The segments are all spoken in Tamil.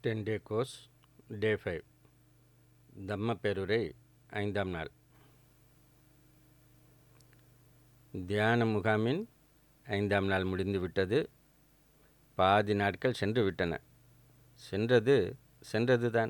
ten day course day five தம்ம பேருரை ஐந்தாம் நாள் தியான முகாமின் ஐந்தாம் நாள் முடிந்துவிட்டது பாதி நாட்கள் சென்று விட்டன சென்றது சென்றது தான்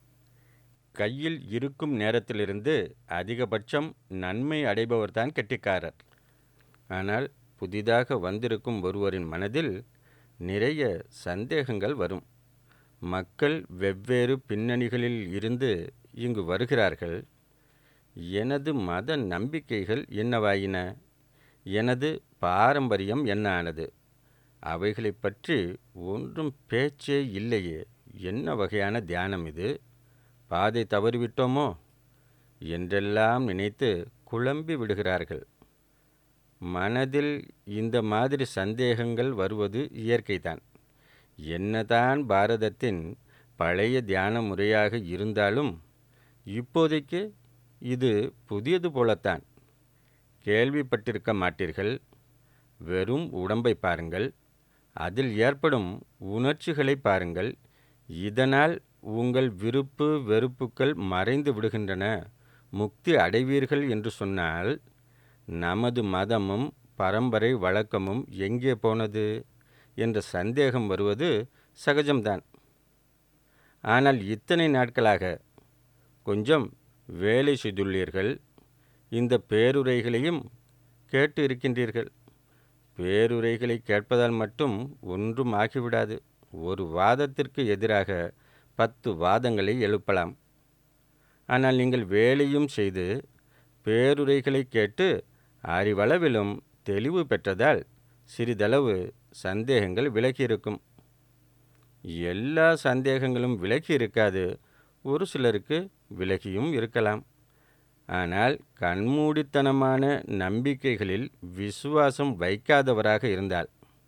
கையில் இருக்கும் நேரத்திலிருந்து அதிகபட்சம் நன்மை அடைபவர்தான் கெட்டிக்காரர் ஆனால் புதிதாக வந்திருக்கும் ஒருவரின் மனதில் நிறைய சந்தேகங்கள் வரும் மக்கள் வெவ்வேறு பின்னணிகளில் இருந்து இங்கு வருகிறார்கள் எனது மத நம்பிக்கைகள் என்னவாயின எனது பாரம்பரியம் என்ன ஆனது அவைகளை பற்றி ஒன்றும் பேச்சே இல்லையே என்ன வகையான தியானம் இது பாதை தவறிவிட்டோமோ என்றெல்லாம் நினைத்து குழம்பி விடுகிறார்கள் மனதில் இந்த மாதிரி சந்தேகங்கள் வருவது இயற்கைதான் என்னதான் பாரதத்தின் பழைய தியான முறையாக இருந்தாலும் இப்போதைக்கு இது புதியது போலத்தான் கேள்விப்பட்டிருக்க மாட்டீர்கள் வெறும் உடம்பை பாருங்கள் அதில் ஏற்படும் உணர்ச்சிகளை பாருங்கள் இதனால் உங்கள் விருப்பு வெறுப்புகள் மறைந்து விடுகின்றன முக்தி அடைவீர்கள் என்று சொன்னால் நமது மதமும் பரம்பரை வழக்கமும் எங்கே போனது என்ற சந்தேகம் வருவது சகஜம்தான் ஆனால் இத்தனை நாட்களாக கொஞ்சம் வேலை செய்துள்ளீர்கள் இந்த பேருரைகளையும் கேட்டு இருக்கின்றீர்கள் பேருரைகளை கேட்பதால் மட்டும் ஒன்றும் ஆகிவிடாது ஒரு வாதத்திற்கு எதிராக பத்து வாதங்களை எழுப்பலாம் ஆனால் நீங்கள் வேலையும் செய்து பேருரைகளை கேட்டு அறிவளவிலும் தெளிவு பெற்றதால் சிறிதளவு சந்தேகங்கள் விலகியிருக்கும் எல்லா சந்தேகங்களும் விலகி இருக்காது ஒரு சிலருக்கு விலகியும் இருக்கலாம் ஆனால் கண்மூடித்தனமான நம்பிக்கைகளில் விசுவாசம் வைக்காதவராக இருந்தால்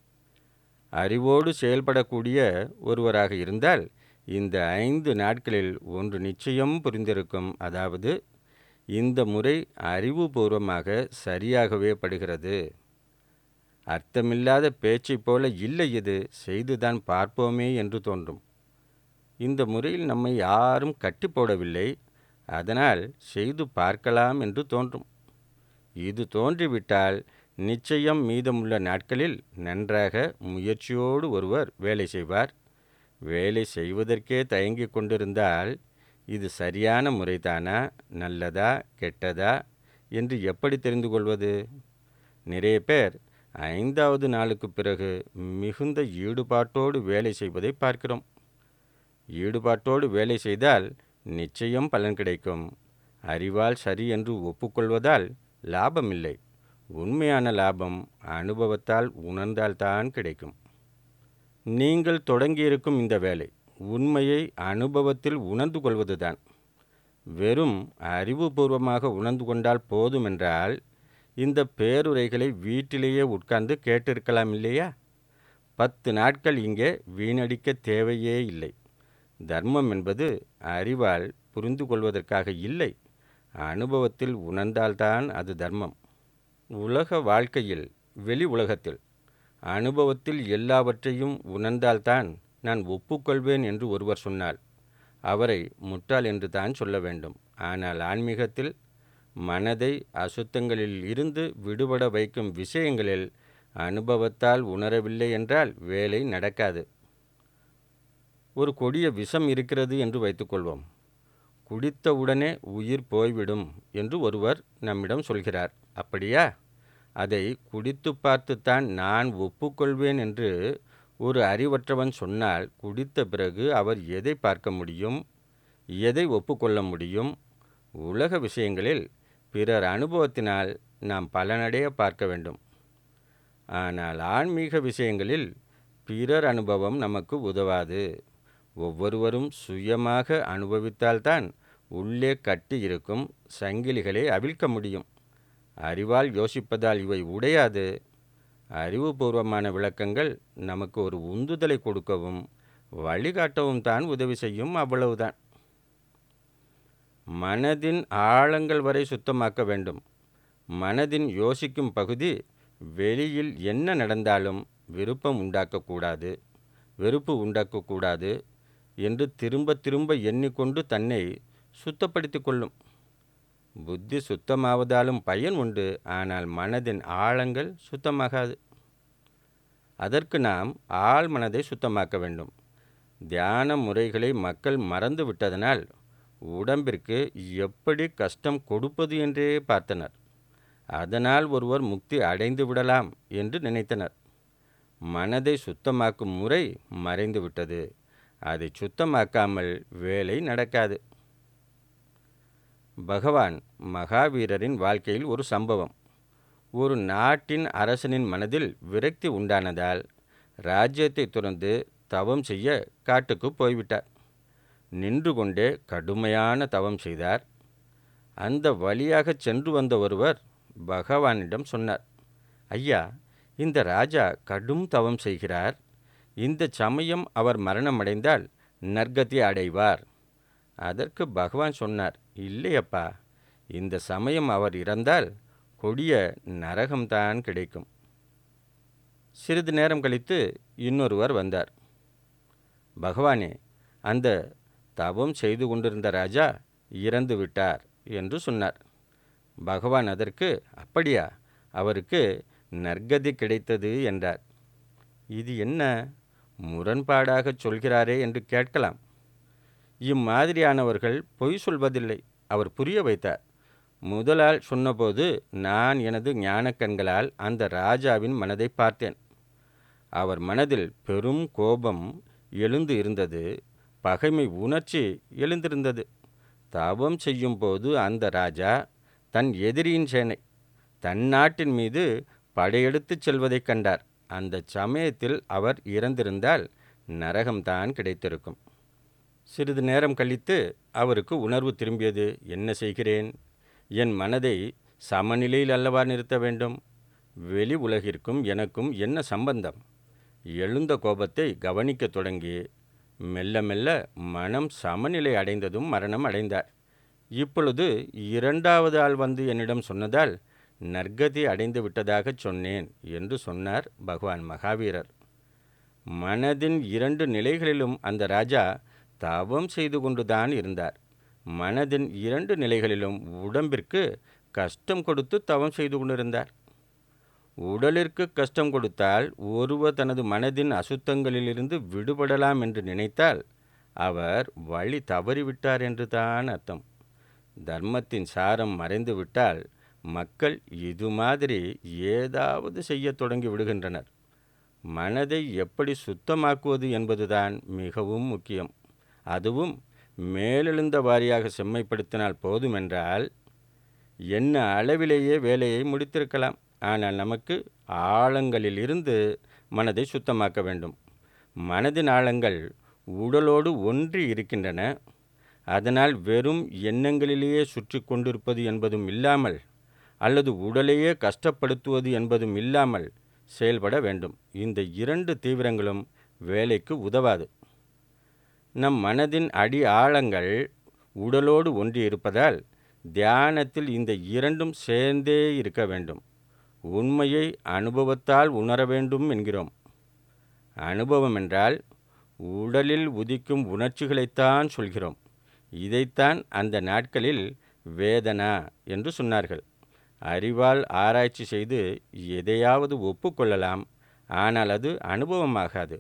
அறிவோடு செயல்படக்கூடிய ஒருவராக இருந்தால் இந்த ஐந்து நாட்களில் ஒன்று நிச்சயம் புரிந்திருக்கும் அதாவது இந்த முறை அறிவுபூர்வமாக சரியாகவே படுகிறது அர்த்தமில்லாத பேச்சைப் போல இல்லை இது செய்துதான் பார்ப்போமே என்று தோன்றும் இந்த முறையில் நம்மை யாரும் கட்டி போடவில்லை அதனால் செய்து பார்க்கலாம் என்று தோன்றும் இது தோன்றிவிட்டால் நிச்சயம் மீதமுள்ள நாட்களில் நன்றாக முயற்சியோடு ஒருவர் வேலை செய்வார் வேலை செய்வதற்கே தயங்கிக் கொண்டிருந்தால் இது சரியான முறைதானா நல்லதா கெட்டதா என்று எப்படி தெரிந்து கொள்வது நிறைய பேர் ஐந்தாவது நாளுக்கு பிறகு மிகுந்த ஈடுபாட்டோடு வேலை செய்வதை பார்க்கிறோம் ஈடுபாட்டோடு வேலை செய்தால் நிச்சயம் பலன் கிடைக்கும் அறிவால் சரி என்று ஒப்புக்கொள்வதால் லாபமில்லை உண்மையான லாபம் அனுபவத்தால் உணர்ந்தால்தான் கிடைக்கும் நீங்கள் தொடங்கியிருக்கும் இந்த வேலை உண்மையை அனுபவத்தில் உணர்ந்து கொள்வதுதான் வெறும் அறிவுபூர்வமாக உணர்ந்து கொண்டால் போதுமென்றால் இந்த பேருரைகளை வீட்டிலேயே உட்கார்ந்து கேட்டிருக்கலாம் இல்லையா பத்து நாட்கள் இங்கே வீணடிக்க தேவையே இல்லை தர்மம் என்பது அறிவால் புரிந்து கொள்வதற்காக இல்லை அனுபவத்தில் உணர்ந்தால்தான் அது தர்மம் உலக வாழ்க்கையில் வெளி உலகத்தில் அனுபவத்தில் எல்லாவற்றையும் உணர்ந்தால்தான் நான் ஒப்புக்கொள்வேன் என்று ஒருவர் சொன்னால் அவரை முட்டாள் என்று தான் சொல்ல வேண்டும் ஆனால் ஆன்மீகத்தில் மனதை அசுத்தங்களில் இருந்து விடுபட வைக்கும் விஷயங்களில் அனுபவத்தால் உணரவில்லை என்றால் வேலை நடக்காது ஒரு கொடிய விஷம் இருக்கிறது என்று வைத்துக்கொள்வோம் குடித்தவுடனே உயிர் போய்விடும் என்று ஒருவர் நம்மிடம் சொல்கிறார் அப்படியா அதை குடித்து பார்த்துத்தான் நான் ஒப்புக்கொள்வேன் என்று ஒரு அறிவற்றவன் சொன்னால் குடித்த பிறகு அவர் எதை பார்க்க முடியும் எதை ஒப்புக்கொள்ள முடியும் உலக விஷயங்களில் பிறர் அனுபவத்தினால் நாம் பலனடைய பார்க்க வேண்டும் ஆனால் ஆன்மீக விஷயங்களில் பிறர் அனுபவம் நமக்கு உதவாது ஒவ்வொருவரும் சுயமாக அனுபவித்தால்தான் உள்ளே கட்டி இருக்கும் சங்கிலிகளை அவிழ்க்க முடியும் அறிவால் யோசிப்பதால் இவை உடையாது அறிவுபூர்வமான விளக்கங்கள் நமக்கு ஒரு உந்துதலை கொடுக்கவும் வழிகாட்டவும் தான் உதவி செய்யும் அவ்வளவுதான் மனதின் ஆழங்கள் வரை சுத்தமாக்க வேண்டும் மனதின் யோசிக்கும் பகுதி வெளியில் என்ன நடந்தாலும் விருப்பம் உண்டாக்கக்கூடாது வெறுப்பு உண்டாக்கக்கூடாது என்று திரும்ப திரும்ப எண்ணிக்கொண்டு தன்னை சுத்தப்படுத்தி கொள்ளும் புத்தி சுத்தமாவதாலும் பயன் உண்டு ஆனால் மனதின் ஆழங்கள் சுத்தமாகாது அதற்கு நாம் ஆள் மனதை சுத்தமாக்க வேண்டும் தியான முறைகளை மக்கள் மறந்து விட்டதனால் உடம்பிற்கு எப்படி கஷ்டம் கொடுப்பது என்றே பார்த்தனர் அதனால் ஒருவர் முக்தி அடைந்து விடலாம் என்று நினைத்தனர் மனதை சுத்தமாக்கும் முறை மறைந்து விட்டது அதை சுத்தமாக்காமல் வேலை நடக்காது பகவான் மகாவீரரின் வாழ்க்கையில் ஒரு சம்பவம் ஒரு நாட்டின் அரசனின் மனதில் விரக்தி உண்டானதால் ராஜ்யத்தை துறந்து தவம் செய்ய காட்டுக்கு போய்விட்டார் நின்று கொண்டே கடுமையான தவம் செய்தார் அந்த வழியாக சென்று வந்த ஒருவர் பகவானிடம் சொன்னார் ஐயா இந்த ராஜா கடும் தவம் செய்கிறார் இந்த சமயம் அவர் மரணமடைந்தால் நற்கதி அடைவார் அதற்கு பகவான் சொன்னார் இல்லையப்பா இந்த சமயம் அவர் இறந்தால் கொடிய நரகம்தான் கிடைக்கும் சிறிது நேரம் கழித்து இன்னொருவர் வந்தார் பகவானே அந்த தவம் செய்து கொண்டிருந்த ராஜா இறந்து விட்டார் என்று சொன்னார் பகவான் அதற்கு அப்படியா அவருக்கு நற்கதி கிடைத்தது என்றார் இது என்ன முரண்பாடாக சொல்கிறாரே என்று கேட்கலாம் இம்மாதிரியானவர்கள் பொய் சொல்வதில்லை அவர் புரிய வைத்தார் முதலால் சொன்னபோது நான் எனது ஞானக்கண்களால் அந்த ராஜாவின் மனதை பார்த்தேன் அவர் மனதில் பெரும் கோபம் எழுந்து இருந்தது பகைமை உணர்ச்சி எழுந்திருந்தது தவம் செய்யும் போது அந்த ராஜா தன் எதிரியின் சேனை தன் நாட்டின் மீது படையெடுத்துச் செல்வதைக் கண்டார் அந்த சமயத்தில் அவர் இறந்திருந்தால் நரகம்தான் கிடைத்திருக்கும் சிறிது நேரம் கழித்து அவருக்கு உணர்வு திரும்பியது என்ன செய்கிறேன் என் மனதை சமநிலையில் அல்லவா நிறுத்த வேண்டும் வெளி உலகிற்கும் எனக்கும் என்ன சம்பந்தம் எழுந்த கோபத்தை கவனிக்கத் தொடங்கி மெல்ல மெல்ல மனம் சமநிலை அடைந்ததும் மரணம் அடைந்தார் இப்பொழுது இரண்டாவது ஆள் வந்து என்னிடம் சொன்னதால் நற்கதி அடைந்து விட்டதாகச் சொன்னேன் என்று சொன்னார் பகவான் மகாவீரர் மனதின் இரண்டு நிலைகளிலும் அந்த ராஜா தவம் செய்து கொண்டுதான் இருந்தார் மனதின் இரண்டு நிலைகளிலும் உடம்பிற்கு கஷ்டம் கொடுத்து தவம் செய்து கொண்டிருந்தார் உடலிற்கு கஷ்டம் கொடுத்தால் ஒருவர் தனது மனதின் அசுத்தங்களிலிருந்து விடுபடலாம் என்று நினைத்தால் அவர் வழி தவறிவிட்டார் என்று தான் அர்த்தம் தர்மத்தின் சாரம் மறைந்து விட்டால் மக்கள் இது மாதிரி ஏதாவது செய்யத் தொடங்கி விடுகின்றனர் மனதை எப்படி சுத்தமாக்குவது என்பதுதான் மிகவும் முக்கியம் அதுவும் மேலெழுந்த வாரியாக செம்மைப்படுத்தினால் போதுமென்றால் என்ன அளவிலேயே வேலையை முடித்திருக்கலாம் ஆனால் நமக்கு ஆழங்களில் இருந்து மனதை சுத்தமாக்க வேண்டும் மனதின் ஆழங்கள் உடலோடு ஒன்றி இருக்கின்றன அதனால் வெறும் எண்ணங்களிலேயே சுற்றி கொண்டிருப்பது என்பதும் இல்லாமல் அல்லது உடலையே கஷ்டப்படுத்துவது என்பதும் இல்லாமல் செயல்பட வேண்டும் இந்த இரண்டு தீவிரங்களும் வேலைக்கு உதவாது நம் மனதின் அடி ஆழங்கள் உடலோடு ஒன்றி இருப்பதால் தியானத்தில் இந்த இரண்டும் சேர்ந்தே இருக்க வேண்டும் உண்மையை அனுபவத்தால் உணர வேண்டும் என்கிறோம் அனுபவம் என்றால் உடலில் உதிக்கும் உணர்ச்சிகளைத்தான் சொல்கிறோம் இதைத்தான் அந்த நாட்களில் வேதனா என்று சொன்னார்கள் அறிவால் ஆராய்ச்சி செய்து எதையாவது ஒப்புக்கொள்ளலாம் ஆனால் அது அனுபவமாகாது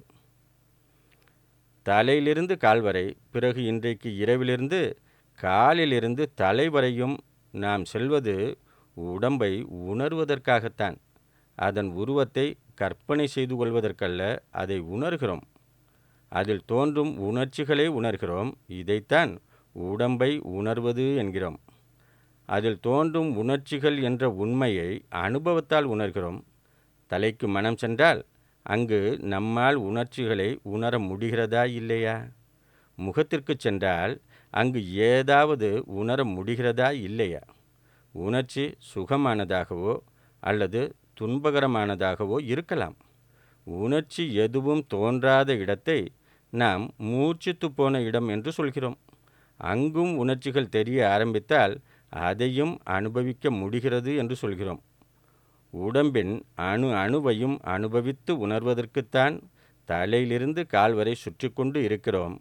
தலையிலிருந்து கால் வரை பிறகு இன்றைக்கு இரவிலிருந்து காலிலிருந்து தலை வரையும் நாம் செல்வது உடம்பை உணர்வதற்காகத்தான் அதன் உருவத்தை கற்பனை செய்து கொள்வதற்கல்ல அதை உணர்கிறோம் அதில் தோன்றும் உணர்ச்சிகளை உணர்கிறோம் இதைத்தான் உடம்பை உணர்வது என்கிறோம் அதில் தோன்றும் உணர்ச்சிகள் என்ற உண்மையை அனுபவத்தால் உணர்கிறோம் தலைக்கு மனம் சென்றால் அங்கு நம்மால் உணர்ச்சிகளை உணர முடிகிறதா இல்லையா முகத்திற்கு சென்றால் அங்கு ஏதாவது உணர முடிகிறதா இல்லையா உணர்ச்சி சுகமானதாகவோ அல்லது துன்பகரமானதாகவோ இருக்கலாம் உணர்ச்சி எதுவும் தோன்றாத இடத்தை நாம் மூர்ச்சித்து போன இடம் என்று சொல்கிறோம் அங்கும் உணர்ச்சிகள் தெரிய ஆரம்பித்தால் அதையும் அனுபவிக்க முடிகிறது என்று சொல்கிறோம் உடம்பின் அணு அணுவையும் அனுபவித்து உணர்வதற்குத்தான் தலையிலிருந்து கால் வரை சுற்றி கொண்டு இருக்கிறோம்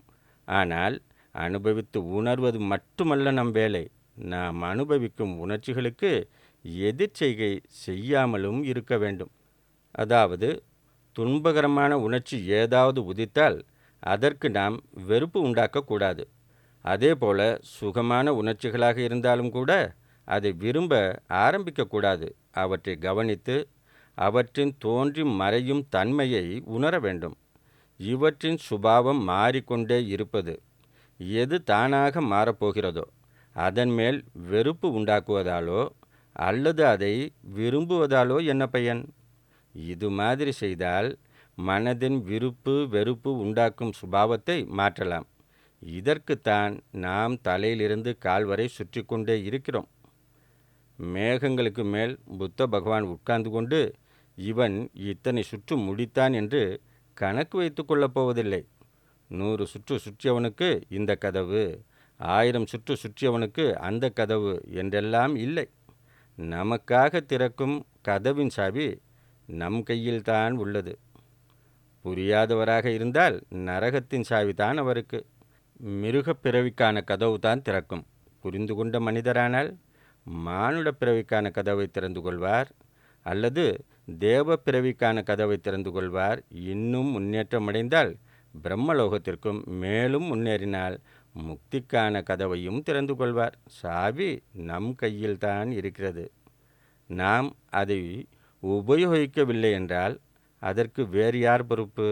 ஆனால் அனுபவித்து உணர்வது மட்டுமல்ல நம் வேலை நாம் அனுபவிக்கும் உணர்ச்சிகளுக்கு எதிர்ச்செய்கை செய்யாமலும் இருக்க வேண்டும் அதாவது துன்பகரமான உணர்ச்சி ஏதாவது உதித்தால் அதற்கு நாம் வெறுப்பு உண்டாக்கக்கூடாது அதேபோல சுகமான உணர்ச்சிகளாக இருந்தாலும் கூட அதை விரும்ப ஆரம்பிக்கக்கூடாது அவற்றை கவனித்து அவற்றின் தோன்றி மறையும் தன்மையை உணர வேண்டும் இவற்றின் சுபாவம் மாறிக்கொண்டே இருப்பது எது தானாக மாறப்போகிறதோ அதன் மேல் வெறுப்பு உண்டாக்குவதாலோ அல்லது அதை விரும்புவதாலோ என்ன பயன் இது மாதிரி செய்தால் மனதின் விருப்பு வெறுப்பு உண்டாக்கும் சுபாவத்தை மாற்றலாம் இதற்குத்தான் நாம் தலையிலிருந்து கால் வரை சுற்றி கொண்டே இருக்கிறோம் மேகங்களுக்கு மேல் புத்த பகவான் உட்கார்ந்து கொண்டு இவன் இத்தனை சுற்று முடித்தான் என்று கணக்கு வைத்து கொள்ளப் போவதில்லை நூறு சுற்று சுற்றியவனுக்கு இந்த கதவு ஆயிரம் சுற்று சுற்றியவனுக்கு அந்த கதவு என்றெல்லாம் இல்லை நமக்காக திறக்கும் கதவின் சாவி நம் கையில்தான் உள்ளது புரியாதவராக இருந்தால் நரகத்தின் சாவிதான் அவருக்கு மிருகப் பிறவிக்கான கதவு தான் திறக்கும் புரிந்து கொண்ட மனிதரானால் மானுட பிறவிக்கான கதவை திறந்து கொள்வார் அல்லது தேவ பிறவிக்கான கதவை திறந்து கொள்வார் இன்னும் முன்னேற்றம் அடைந்தால் பிரம்மலோகத்திற்கும் மேலும் முன்னேறினால் முக்திக்கான கதவையும் திறந்து கொள்வார் சாவி நம் கையில்தான் இருக்கிறது நாம் அதை உபயோகிக்கவில்லை என்றால் அதற்கு வேறு யார் பொறுப்பு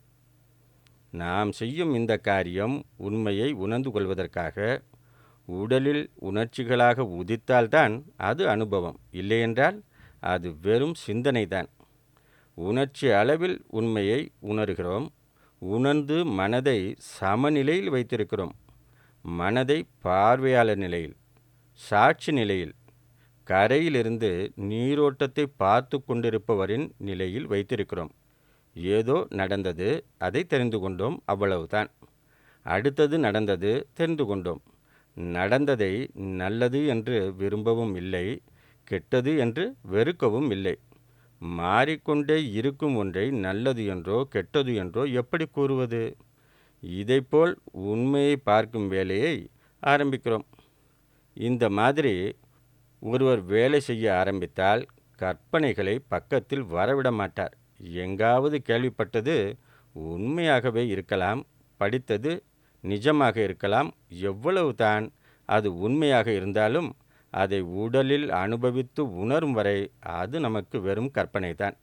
நாம் செய்யும் இந்த காரியம் உண்மையை உணர்ந்து கொள்வதற்காக உடலில் உணர்ச்சிகளாக உதித்தால்தான் அது அனுபவம் இல்லையென்றால் அது வெறும் சிந்தனைதான் உணர்ச்சி அளவில் உண்மையை உணர்கிறோம் உணர்ந்து மனதை சமநிலையில் வைத்திருக்கிறோம் மனதை பார்வையாளர் நிலையில் சாட்சி நிலையில் கரையிலிருந்து நீரோட்டத்தை பார்த்து கொண்டிருப்பவரின் நிலையில் வைத்திருக்கிறோம் ஏதோ நடந்தது அதை தெரிந்து கொண்டோம் அவ்வளவுதான் அடுத்தது நடந்தது தெரிந்து கொண்டோம் நடந்ததை நல்லது என்று விரும்பவும் இல்லை கெட்டது என்று வெறுக்கவும் இல்லை மாறிக்கொண்டே இருக்கும் ஒன்றை நல்லது என்றோ கெட்டது என்றோ எப்படி கூறுவது இதைப்போல் உண்மையை பார்க்கும் வேலையை ஆரம்பிக்கிறோம் இந்த மாதிரி ஒருவர் வேலை செய்ய ஆரம்பித்தால் கற்பனைகளை பக்கத்தில் வரவிட மாட்டார் எங்காவது கேள்விப்பட்டது உண்மையாகவே இருக்கலாம் படித்தது நிஜமாக இருக்கலாம் எவ்வளவு தான் அது உண்மையாக இருந்தாலும் அதை உடலில் அனுபவித்து உணரும் வரை அது நமக்கு வெறும் கற்பனை தான்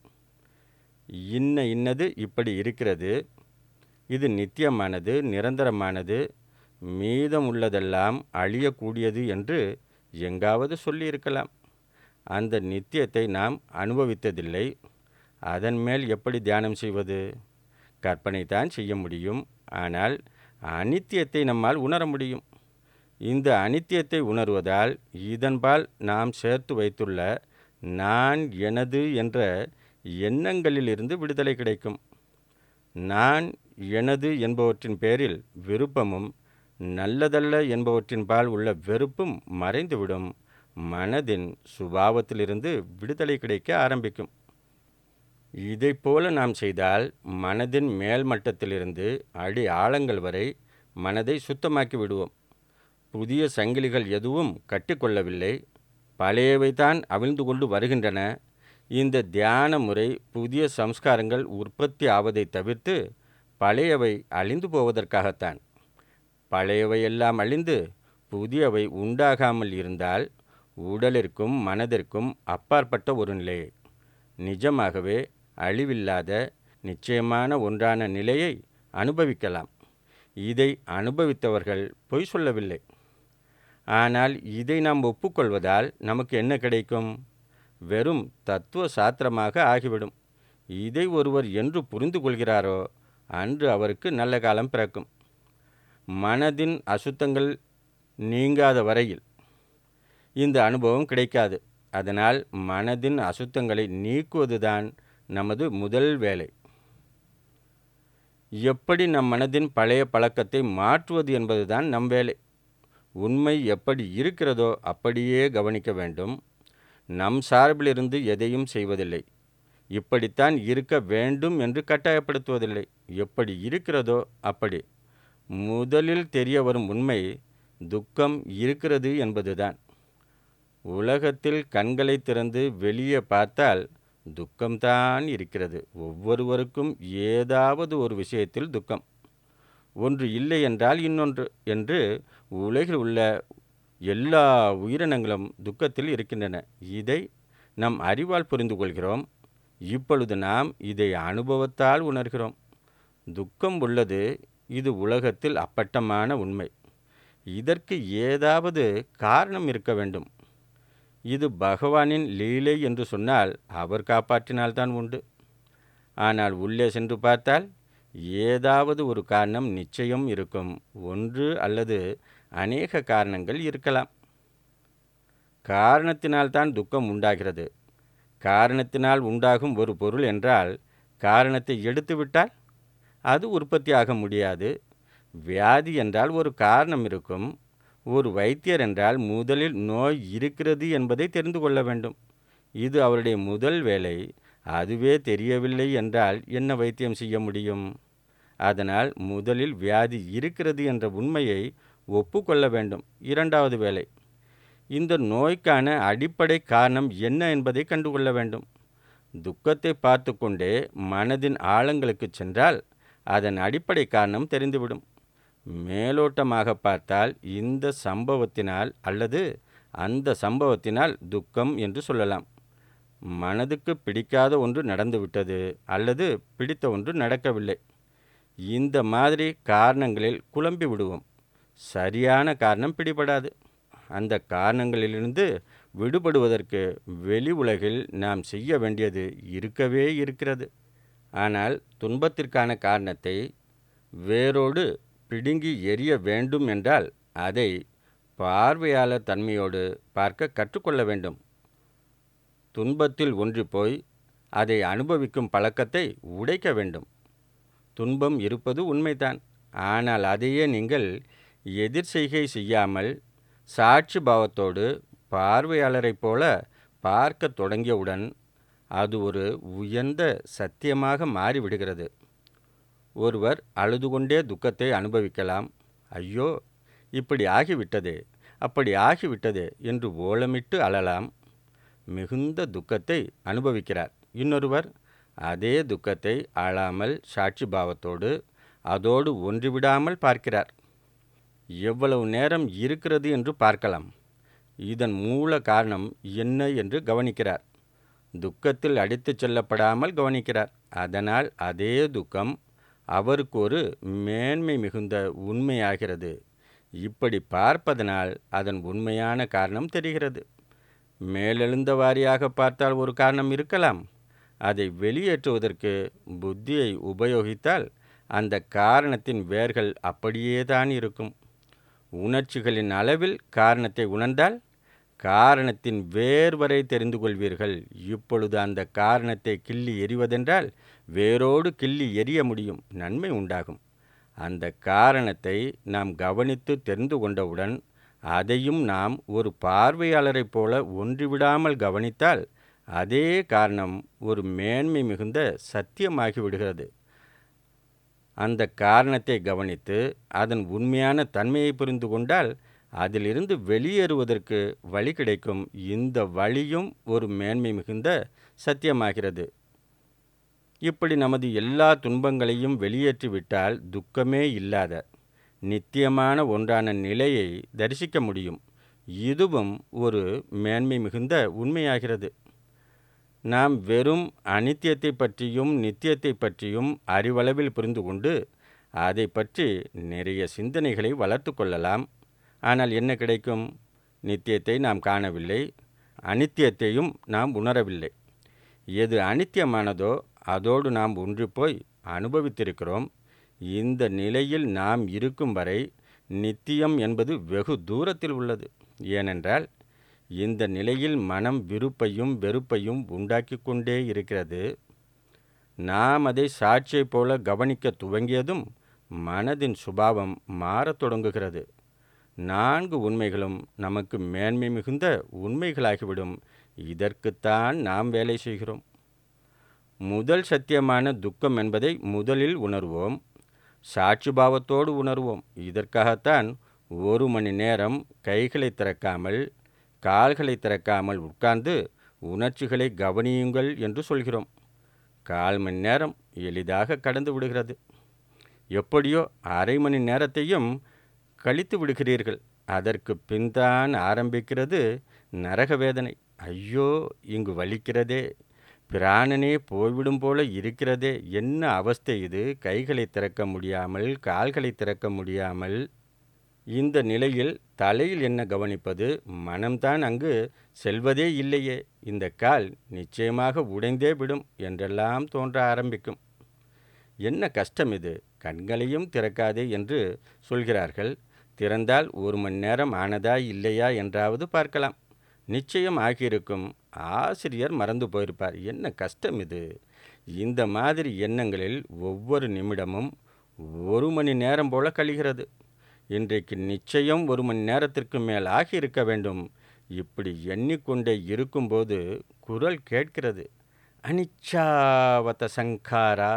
இன்ன இன்னது இப்படி இருக்கிறது இது நித்தியமானது நிரந்தரமானது மீதம் உள்ளதெல்லாம் அழியக்கூடியது என்று எங்காவது சொல்லியிருக்கலாம் அந்த நித்தியத்தை நாம் அனுபவித்ததில்லை அதன் மேல் எப்படி தியானம் செய்வது கற்பனை தான் செய்ய முடியும் ஆனால் அனித்தியத்தை நம்மால் உணர முடியும் இந்த அனித்தியத்தை உணர்வதால் இதன்பால் நாம் சேர்த்து வைத்துள்ள நான் எனது என்ற எண்ணங்களிலிருந்து விடுதலை கிடைக்கும் நான் எனது என்பவற்றின் பேரில் விருப்பமும் நல்லதல்ல என்பவற்றின்பால் உள்ள வெறுப்பும் மறைந்துவிடும் மனதின் சுபாவத்திலிருந்து விடுதலை கிடைக்க ஆரம்பிக்கும் இதைப்போல நாம் செய்தால் மனதின் மேல் மட்டத்திலிருந்து அடி ஆழங்கள் வரை மனதை சுத்தமாக்கி விடுவோம் புதிய சங்கிலிகள் எதுவும் கட்டிக்கொள்ளவில்லை பழையவை தான் அவிழ்ந்து கொண்டு வருகின்றன இந்த தியான முறை புதிய சம்ஸ்காரங்கள் உற்பத்தி ஆவதை தவிர்த்து பழையவை அழிந்து போவதற்காகத்தான் பழையவை எல்லாம் அழிந்து புதியவை உண்டாகாமல் இருந்தால் உடலிற்கும் மனதிற்கும் அப்பாற்பட்ட ஒரு நிலை நிஜமாகவே அழிவில்லாத நிச்சயமான ஒன்றான நிலையை அனுபவிக்கலாம் இதை அனுபவித்தவர்கள் பொய் சொல்லவில்லை ஆனால் இதை நாம் ஒப்புக்கொள்வதால் நமக்கு என்ன கிடைக்கும் வெறும் தத்துவ சாத்திரமாக ஆகிவிடும் இதை ஒருவர் என்று புரிந்து கொள்கிறாரோ அன்று அவருக்கு நல்ல காலம் பிறக்கும் மனதின் அசுத்தங்கள் நீங்காத வரையில் இந்த அனுபவம் கிடைக்காது அதனால் மனதின் அசுத்தங்களை நீக்குவதுதான் நமது முதல் வேலை எப்படி நம் மனதின் பழைய பழக்கத்தை மாற்றுவது என்பதுதான் நம் வேலை உண்மை எப்படி இருக்கிறதோ அப்படியே கவனிக்க வேண்டும் நம் சார்பிலிருந்து எதையும் செய்வதில்லை இப்படித்தான் இருக்க வேண்டும் என்று கட்டாயப்படுத்துவதில்லை எப்படி இருக்கிறதோ அப்படி முதலில் தெரிய வரும் உண்மை துக்கம் இருக்கிறது என்பதுதான் உலகத்தில் கண்களை திறந்து வெளியே பார்த்தால் துக்கம்தான் இருக்கிறது ஒவ்வொருவருக்கும் ஏதாவது ஒரு விஷயத்தில் துக்கம் ஒன்று இல்லை என்றால் இன்னொன்று என்று உலகில் உள்ள எல்லா உயிரினங்களும் துக்கத்தில் இருக்கின்றன இதை நம் அறிவால் புரிந்து கொள்கிறோம் இப்பொழுது நாம் இதை அனுபவத்தால் உணர்கிறோம் துக்கம் உள்ளது இது உலகத்தில் அப்பட்டமான உண்மை இதற்கு ஏதாவது காரணம் இருக்க வேண்டும் இது பகவானின் லீலை என்று சொன்னால் அவர் காப்பாற்றினால்தான் உண்டு ஆனால் உள்ளே சென்று பார்த்தால் ஏதாவது ஒரு காரணம் நிச்சயம் இருக்கும் ஒன்று அல்லது அநேக காரணங்கள் இருக்கலாம் காரணத்தினால்தான் துக்கம் உண்டாகிறது காரணத்தினால் உண்டாகும் ஒரு பொருள் என்றால் காரணத்தை எடுத்துவிட்டால் அது உற்பத்தியாக முடியாது வியாதி என்றால் ஒரு காரணம் இருக்கும் ஒரு வைத்தியர் என்றால் முதலில் நோய் இருக்கிறது என்பதை தெரிந்து கொள்ள வேண்டும் இது அவருடைய முதல் வேலை அதுவே தெரியவில்லை என்றால் என்ன வைத்தியம் செய்ய முடியும் அதனால் முதலில் வியாதி இருக்கிறது என்ற உண்மையை ஒப்புக்கொள்ள வேண்டும் இரண்டாவது வேலை இந்த நோய்க்கான அடிப்படை காரணம் என்ன என்பதை கண்டுகொள்ள வேண்டும் துக்கத்தை பார்த்து கொண்டே மனதின் ஆழங்களுக்கு சென்றால் அதன் அடிப்படை காரணம் தெரிந்துவிடும் மேலோட்டமாக பார்த்தால் இந்த சம்பவத்தினால் அல்லது அந்த சம்பவத்தினால் துக்கம் என்று சொல்லலாம் மனதுக்கு பிடிக்காத ஒன்று நடந்துவிட்டது அல்லது பிடித்த ஒன்று நடக்கவில்லை இந்த மாதிரி காரணங்களில் குழம்பி விடுவோம் சரியான காரணம் பிடிபடாது அந்த காரணங்களிலிருந்து விடுபடுவதற்கு வெளி உலகில் நாம் செய்ய வேண்டியது இருக்கவே இருக்கிறது ஆனால் துன்பத்திற்கான காரணத்தை வேரோடு பிடுங்கி எரிய வேண்டும் என்றால் அதை பார்வையாளர் தன்மையோடு பார்க்க கற்றுக்கொள்ள வேண்டும் துன்பத்தில் ஒன்றி போய் அதை அனுபவிக்கும் பழக்கத்தை உடைக்க வேண்டும் துன்பம் இருப்பது உண்மைதான் ஆனால் அதையே நீங்கள் எதிர் செய்கை செய்யாமல் சாட்சி பாவத்தோடு பார்வையாளரைப் போல பார்க்க தொடங்கியவுடன் அது ஒரு உயர்ந்த சத்தியமாக மாறிவிடுகிறது ஒருவர் அழுது கொண்டே துக்கத்தை அனுபவிக்கலாம் ஐயோ இப்படி ஆகிவிட்டதே அப்படி ஆகிவிட்டதே என்று ஓலமிட்டு அழலாம் மிகுந்த துக்கத்தை அனுபவிக்கிறார் இன்னொருவர் அதே துக்கத்தை அழாமல் சாட்சி பாவத்தோடு அதோடு ஒன்றிவிடாமல் பார்க்கிறார் எவ்வளவு நேரம் இருக்கிறது என்று பார்க்கலாம் இதன் மூல காரணம் என்ன என்று கவனிக்கிறார் துக்கத்தில் அடித்துச் செல்லப்படாமல் கவனிக்கிறார் அதனால் அதே துக்கம் அவருக்கு ஒரு மேன்மை மிகுந்த உண்மையாகிறது இப்படி பார்ப்பதனால் அதன் உண்மையான காரணம் தெரிகிறது மேலெழுந்த வாரியாக பார்த்தால் ஒரு காரணம் இருக்கலாம் அதை வெளியேற்றுவதற்கு புத்தியை உபயோகித்தால் அந்த காரணத்தின் வேர்கள் அப்படியே தான் இருக்கும் உணர்ச்சிகளின் அளவில் காரணத்தை உணர்ந்தால் காரணத்தின் வேர் வரை தெரிந்து கொள்வீர்கள் இப்பொழுது அந்த காரணத்தை கிள்ளி எறிவதென்றால் வேரோடு கிள்ளி எரிய முடியும் நன்மை உண்டாகும் அந்த காரணத்தை நாம் கவனித்து தெரிந்து கொண்டவுடன் அதையும் நாம் ஒரு பார்வையாளரைப் போல ஒன்றிவிடாமல் கவனித்தால் அதே காரணம் ஒரு மேன்மை மிகுந்த சத்தியமாகி விடுகிறது அந்த காரணத்தை கவனித்து அதன் உண்மையான தன்மையை புரிந்து கொண்டால் அதிலிருந்து வெளியேறுவதற்கு வழி கிடைக்கும் இந்த வழியும் ஒரு மேன்மை மிகுந்த சத்தியமாகிறது இப்படி நமது எல்லா துன்பங்களையும் வெளியேற்றிவிட்டால் துக்கமே இல்லாத நித்தியமான ஒன்றான நிலையை தரிசிக்க முடியும் இதுவும் ஒரு மேன்மை மிகுந்த உண்மையாகிறது நாம் வெறும் அனித்தியத்தை பற்றியும் நித்தியத்தை பற்றியும் அறிவளவில் புரிந்து கொண்டு அதை பற்றி நிறைய சிந்தனைகளை வளர்த்து கொள்ளலாம் ஆனால் என்ன கிடைக்கும் நித்தியத்தை நாம் காணவில்லை அனித்தியத்தையும் நாம் உணரவில்லை எது அனித்தியமானதோ அதோடு நாம் ஒன்றிப்போய் அனுபவித்திருக்கிறோம் இந்த நிலையில் நாம் இருக்கும் வரை நித்தியம் என்பது வெகு தூரத்தில் உள்ளது ஏனென்றால் இந்த நிலையில் மனம் விருப்பையும் வெறுப்பையும் உண்டாக்கி கொண்டே இருக்கிறது நாம் அதை சாட்சியைப் போல கவனிக்க துவங்கியதும் மனதின் சுபாவம் மாறத் தொடங்குகிறது நான்கு உண்மைகளும் நமக்கு மேன்மை மிகுந்த உண்மைகளாகிவிடும் இதற்குத்தான் நாம் வேலை செய்கிறோம் முதல் சத்தியமான துக்கம் என்பதை முதலில் உணர்வோம் சாட்சி பாவத்தோடு உணர்வோம் இதற்காகத்தான் ஒரு மணி நேரம் கைகளை திறக்காமல் கால்களை திறக்காமல் உட்கார்ந்து உணர்ச்சிகளை கவனியுங்கள் என்று சொல்கிறோம் கால் மணி நேரம் எளிதாக கடந்து விடுகிறது எப்படியோ அரை மணி நேரத்தையும் கழித்து விடுகிறீர்கள் அதற்கு பின்தான் ஆரம்பிக்கிறது நரக வேதனை ஐயோ இங்கு வலிக்கிறதே பிராணனே போய்விடும் போல இருக்கிறதே என்ன அவஸ்தை இது கைகளை திறக்க முடியாமல் கால்களை திறக்க முடியாமல் இந்த நிலையில் தலையில் என்ன கவனிப்பது மனம்தான் அங்கு செல்வதே இல்லையே இந்த கால் நிச்சயமாக உடைந்தே விடும் என்றெல்லாம் தோன்ற ஆரம்பிக்கும் என்ன கஷ்டம் இது கண்களையும் திறக்காதே என்று சொல்கிறார்கள் திறந்தால் ஒரு மணி நேரம் ஆனதா இல்லையா என்றாவது பார்க்கலாம் நிச்சயம் ஆகியிருக்கும் ஆசிரியர் மறந்து போயிருப்பார் என்ன கஷ்டம் இது இந்த மாதிரி எண்ணங்களில் ஒவ்வொரு நிமிடமும் ஒரு மணி நேரம் போல கழிகிறது இன்றைக்கு நிச்சயம் ஒரு மணி நேரத்திற்கு மேல் ஆகியிருக்க வேண்டும் இப்படி எண்ணிக்கொண்டே இருக்கும்போது குரல் கேட்கிறது அனிச்சாவத சங்காரா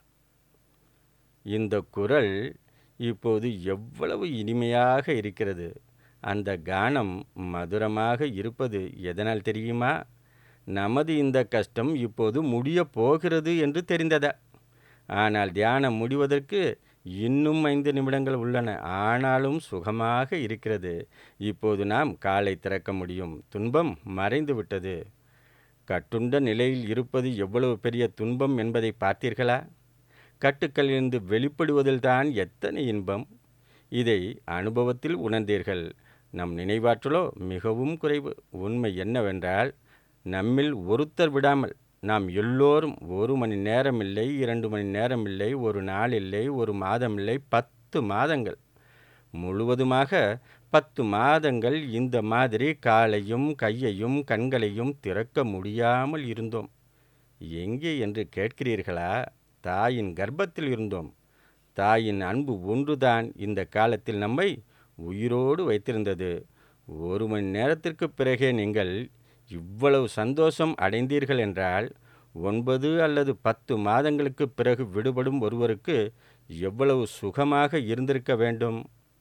இந்த குரல் இப்போது எவ்வளவு இனிமையாக இருக்கிறது அந்த கானம் மதுரமாக இருப்பது எதனால் தெரியுமா நமது இந்த கஷ்டம் இப்போது முடியப் போகிறது என்று தெரிந்ததா ஆனால் தியானம் முடிவதற்கு இன்னும் ஐந்து நிமிடங்கள் உள்ளன ஆனாலும் சுகமாக இருக்கிறது இப்போது நாம் காலை திறக்க முடியும் துன்பம் மறைந்து விட்டது கட்டுண்ட நிலையில் இருப்பது எவ்வளவு பெரிய துன்பம் என்பதை பார்த்தீர்களா கட்டுக்களிலிருந்து வெளிப்படுவதில்தான் எத்தனை இன்பம் இதை அனுபவத்தில் உணர்ந்தீர்கள் நம் நினைவாற்றலோ மிகவும் குறைவு உண்மை என்னவென்றால் நம்மில் ஒருத்தர் விடாமல் நாம் எல்லோரும் ஒரு மணி நேரம் இல்லை இரண்டு மணி நேரம் இல்லை ஒரு நாள் இல்லை ஒரு மாதம் இல்லை பத்து மாதங்கள் முழுவதுமாக பத்து மாதங்கள் இந்த மாதிரி காலையும் கையையும் கண்களையும் திறக்க முடியாமல் இருந்தோம் எங்கே என்று கேட்கிறீர்களா தாயின் கர்ப்பத்தில் இருந்தோம் தாயின் அன்பு ஒன்றுதான் இந்த காலத்தில் நம்மை உயிரோடு வைத்திருந்தது ஒரு மணி நேரத்திற்கு பிறகே நீங்கள் இவ்வளவு சந்தோஷம் அடைந்தீர்கள் என்றால் ஒன்பது அல்லது பத்து மாதங்களுக்கு பிறகு விடுபடும் ஒருவருக்கு எவ்வளவு சுகமாக இருந்திருக்க வேண்டும்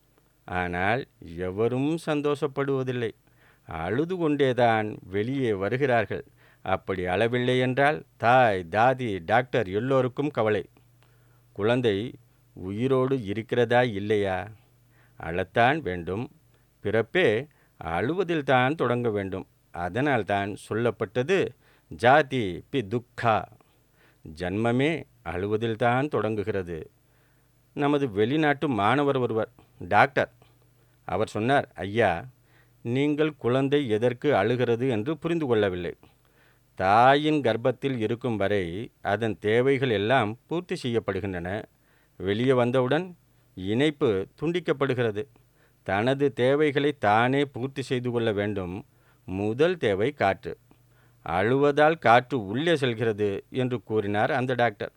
ஆனால் எவரும் சந்தோஷப்படுவதில்லை அழுது கொண்டேதான் வெளியே வருகிறார்கள் அப்படி அளவில்லை என்றால் தாய் தாதி டாக்டர் எல்லோருக்கும் கவலை குழந்தை உயிரோடு இருக்கிறதா இல்லையா அழத்தான் வேண்டும் பிறப்பே அழுவதில்தான் தொடங்க வேண்டும் அதனால்தான் சொல்லப்பட்டது ஜாதி பி துக்கா ஜன்மமே அழுவதில்தான் தொடங்குகிறது நமது வெளிநாட்டு மாணவர் ஒருவர் டாக்டர் அவர் சொன்னார் ஐயா நீங்கள் குழந்தை எதற்கு அழுகிறது என்று புரிந்து கொள்ளவில்லை தாயின் கர்ப்பத்தில் இருக்கும் வரை அதன் தேவைகள் எல்லாம் பூர்த்தி செய்யப்படுகின்றன வெளியே வந்தவுடன் இணைப்பு துண்டிக்கப்படுகிறது தனது தேவைகளை தானே பூர்த்தி செய்து கொள்ள வேண்டும் முதல் தேவை காற்று அழுவதால் காற்று உள்ளே செல்கிறது என்று கூறினார் அந்த டாக்டர்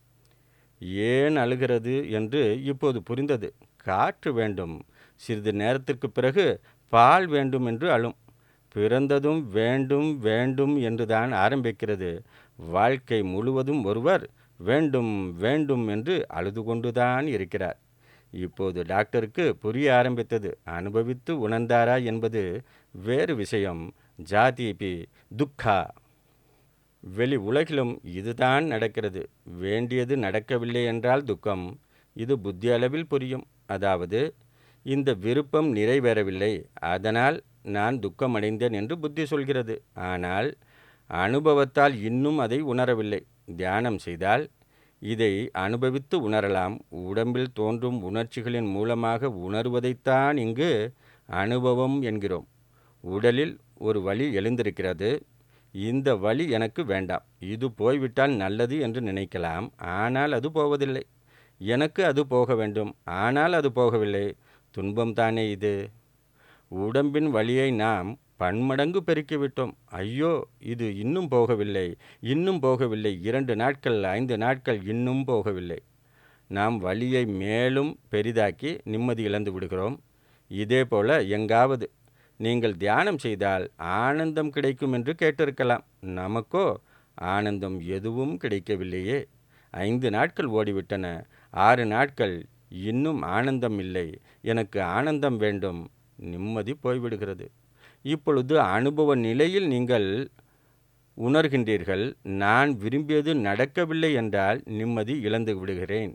ஏன் அழுகிறது என்று இப்போது புரிந்தது காற்று வேண்டும் சிறிது நேரத்திற்கு பிறகு பால் வேண்டும் என்று அழும் பிறந்ததும் வேண்டும் வேண்டும் என்றுதான் ஆரம்பிக்கிறது வாழ்க்கை முழுவதும் ஒருவர் வேண்டும் வேண்டும் என்று அழுது கொண்டுதான் இருக்கிறார் இப்போது டாக்டருக்கு புரிய ஆரம்பித்தது அனுபவித்து உணர்ந்தாரா என்பது வேறு விஷயம் ஜாதி பி துக்கா வெளி உலகிலும் இதுதான் நடக்கிறது வேண்டியது நடக்கவில்லை என்றால் துக்கம் இது புத்தி அளவில் புரியும் அதாவது இந்த விருப்பம் நிறைவேறவில்லை அதனால் நான் துக்கமடைந்தேன் என்று புத்தி சொல்கிறது ஆனால் அனுபவத்தால் இன்னும் அதை உணரவில்லை தியானம் செய்தால் இதை அனுபவித்து உணரலாம் உடம்பில் தோன்றும் உணர்ச்சிகளின் மூலமாக உணர்வதைத்தான் இங்கு அனுபவம் என்கிறோம் உடலில் ஒரு வலி எழுந்திருக்கிறது இந்த வலி எனக்கு வேண்டாம் இது போய்விட்டால் நல்லது என்று நினைக்கலாம் ஆனால் அது போவதில்லை எனக்கு அது போக வேண்டும் ஆனால் அது போகவில்லை துன்பம் தானே இது உடம்பின் வலியை நாம் பன்மடங்கு பெருக்கிவிட்டோம் ஐயோ இது இன்னும் போகவில்லை இன்னும் போகவில்லை இரண்டு நாட்கள் ஐந்து நாட்கள் இன்னும் போகவில்லை நாம் வலியை மேலும் பெரிதாக்கி நிம்மதி இழந்து விடுகிறோம் இதே போல எங்காவது நீங்கள் தியானம் செய்தால் ஆனந்தம் கிடைக்கும் என்று கேட்டிருக்கலாம் நமக்கோ ஆனந்தம் எதுவும் கிடைக்கவில்லையே ஐந்து நாட்கள் ஓடிவிட்டன ஆறு நாட்கள் இன்னும் ஆனந்தம் இல்லை எனக்கு ஆனந்தம் வேண்டும் நிம்மதி போய்விடுகிறது இப்பொழுது அனுபவ நிலையில் நீங்கள் உணர்கின்றீர்கள் நான் விரும்பியது நடக்கவில்லை என்றால் நிம்மதி இழந்து விடுகிறேன்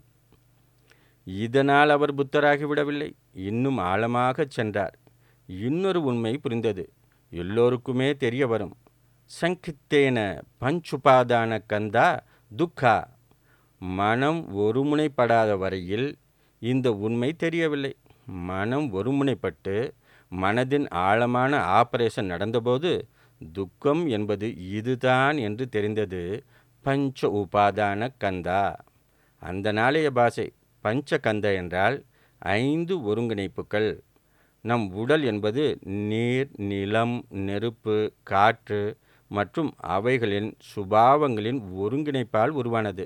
இதனால் அவர் புத்தராகிவிடவில்லை இன்னும் ஆழமாகச் சென்றார் இன்னொரு உண்மை புரிந்தது எல்லோருக்குமே தெரிய வரும் சங்கித்தேன பஞ்சுபாதான கந்தா துக்கா மனம் ஒருமுனைப்படாத வரையில் இந்த உண்மை தெரியவில்லை மனம் ஒருமுனைப்பட்டு மனதின் ஆழமான ஆபரேஷன் நடந்தபோது துக்கம் என்பது இதுதான் என்று தெரிந்தது பஞ்ச உபாதான கந்தா அந்த நாளைய பாஷை பஞ்சகந்த என்றால் ஐந்து ஒருங்கிணைப்புகள் நம் உடல் என்பது நீர் நிலம் நெருப்பு காற்று மற்றும் அவைகளின் சுபாவங்களின் ஒருங்கிணைப்பால் உருவானது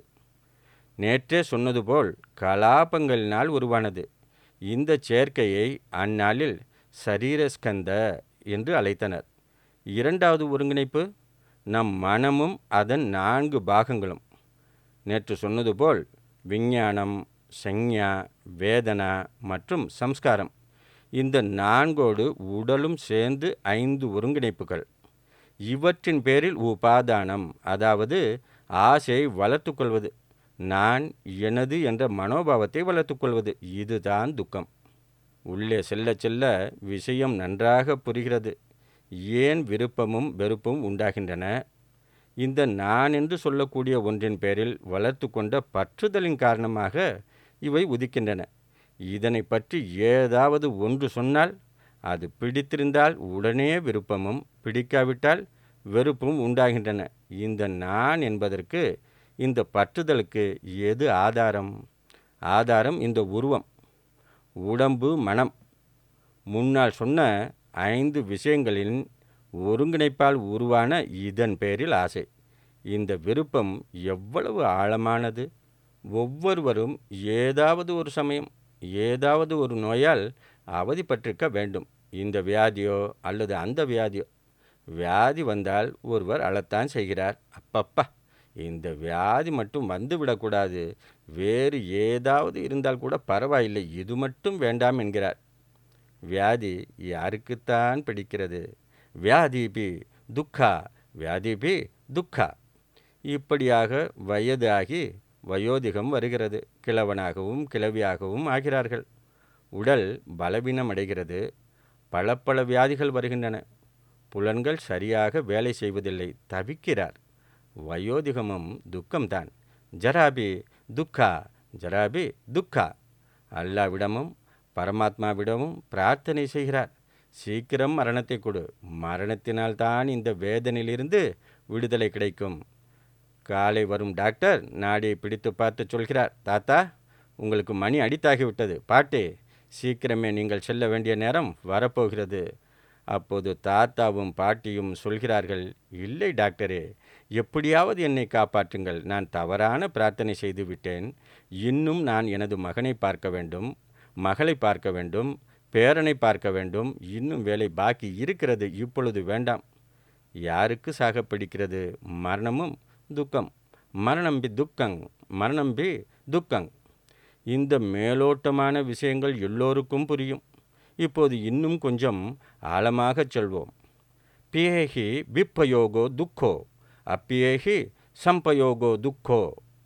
நேற்றே சொன்னது போல் கலாபங்களினால் உருவானது இந்த சேர்க்கையை அந்நாளில் சரீரஸ்கந்த என்று அழைத்தனர் இரண்டாவது ஒருங்கிணைப்பு நம் மனமும் அதன் நான்கு பாகங்களும் நேற்று சொன்னது போல் விஞ்ஞானம் சஞ்ஞா வேதனா மற்றும் சம்ஸ்காரம் இந்த நான்கோடு உடலும் சேர்ந்து ஐந்து ஒருங்கிணைப்புகள் இவற்றின் பேரில் உபாதானம் அதாவது ஆசையை வளர்த்துக்கொள்வது நான் எனது என்ற மனோபாவத்தை வளர்த்துக்கொள்வது இதுதான் துக்கம் உள்ளே செல்ல செல்ல விஷயம் நன்றாக புரிகிறது ஏன் விருப்பமும் வெறுப்பும் உண்டாகின்றன இந்த நான் என்று சொல்லக்கூடிய ஒன்றின் பேரில் வளர்த்து கொண்ட பற்றுதலின் காரணமாக இவை உதிக்கின்றன இதனை பற்றி ஏதாவது ஒன்று சொன்னால் அது பிடித்திருந்தால் உடனே விருப்பமும் பிடிக்காவிட்டால் வெறுப்பும் உண்டாகின்றன இந்த நான் என்பதற்கு இந்த பற்றுதலுக்கு எது ஆதாரம் ஆதாரம் இந்த உருவம் உடம்பு மனம் முன்னால் சொன்ன ஐந்து விஷயங்களின் ஒருங்கிணைப்பால் உருவான இதன் பேரில் ஆசை இந்த விருப்பம் எவ்வளவு ஆழமானது ஒவ்வொருவரும் ஏதாவது ஒரு சமயம் ஏதாவது ஒரு நோயால் அவதிப்பட்டிருக்க வேண்டும் இந்த வியாதியோ அல்லது அந்த வியாதியோ வியாதி வந்தால் ஒருவர் அழத்தான் செய்கிறார் அப்பப்பா இந்த வியாதி மட்டும் வந்து விடக்கூடாது வேறு ஏதாவது இருந்தால் கூட பரவாயில்லை இது மட்டும் வேண்டாம் என்கிறார் வியாதி யாருக்குத்தான் பிடிக்கிறது வியாதி பி துக்கா வியாதி பி துக்கா இப்படியாக வயதாகி வயோதிகம் வருகிறது கிழவனாகவும் கிழவியாகவும் ஆகிறார்கள் உடல் பலவீனம் அடைகிறது பல பல வியாதிகள் வருகின்றன புலன்கள் சரியாக வேலை செய்வதில்லை தவிக்கிறார் வயோதிகமும் துக்கம்தான் ஜராபி துக்கா ஜராபி துக்கா அல்லாவிடமும் பரமாத்மாவிடமும் பிரார்த்தனை செய்கிறார் சீக்கிரம் மரணத்தை கொடு மரணத்தினால்தான் இந்த வேதனையிலிருந்து விடுதலை கிடைக்கும் காலை வரும் டாக்டர் நாடியை பிடித்து பார்த்து சொல்கிறார் தாத்தா உங்களுக்கு மணி அடித்தாகிவிட்டது பாட்டே சீக்கிரமே நீங்கள் செல்ல வேண்டிய நேரம் வரப்போகிறது அப்போது தாத்தாவும் பாட்டியும் சொல்கிறார்கள் இல்லை டாக்டரே எப்படியாவது என்னை காப்பாற்றுங்கள் நான் தவறான பிரார்த்தனை செய்து விட்டேன் இன்னும் நான் எனது மகனை பார்க்க வேண்டும் மகளை பார்க்க வேண்டும் பேரனை பார்க்க வேண்டும் இன்னும் வேலை பாக்கி இருக்கிறது இப்பொழுது வேண்டாம் யாருக்கு சாக பிடிக்கிறது மரணமும் துக்கம் மரணம் பி துக்கங் மரணம் பி துக்கங் இந்த மேலோட்டமான விஷயங்கள் எல்லோருக்கும் புரியும் இப்போது இன்னும் கொஞ்சம் ஆழமாகச் செல்வோம் பியேஹி விப்பயோகோ துக்கோ அப்பியேஹி சம்பயோகோ துக்கோ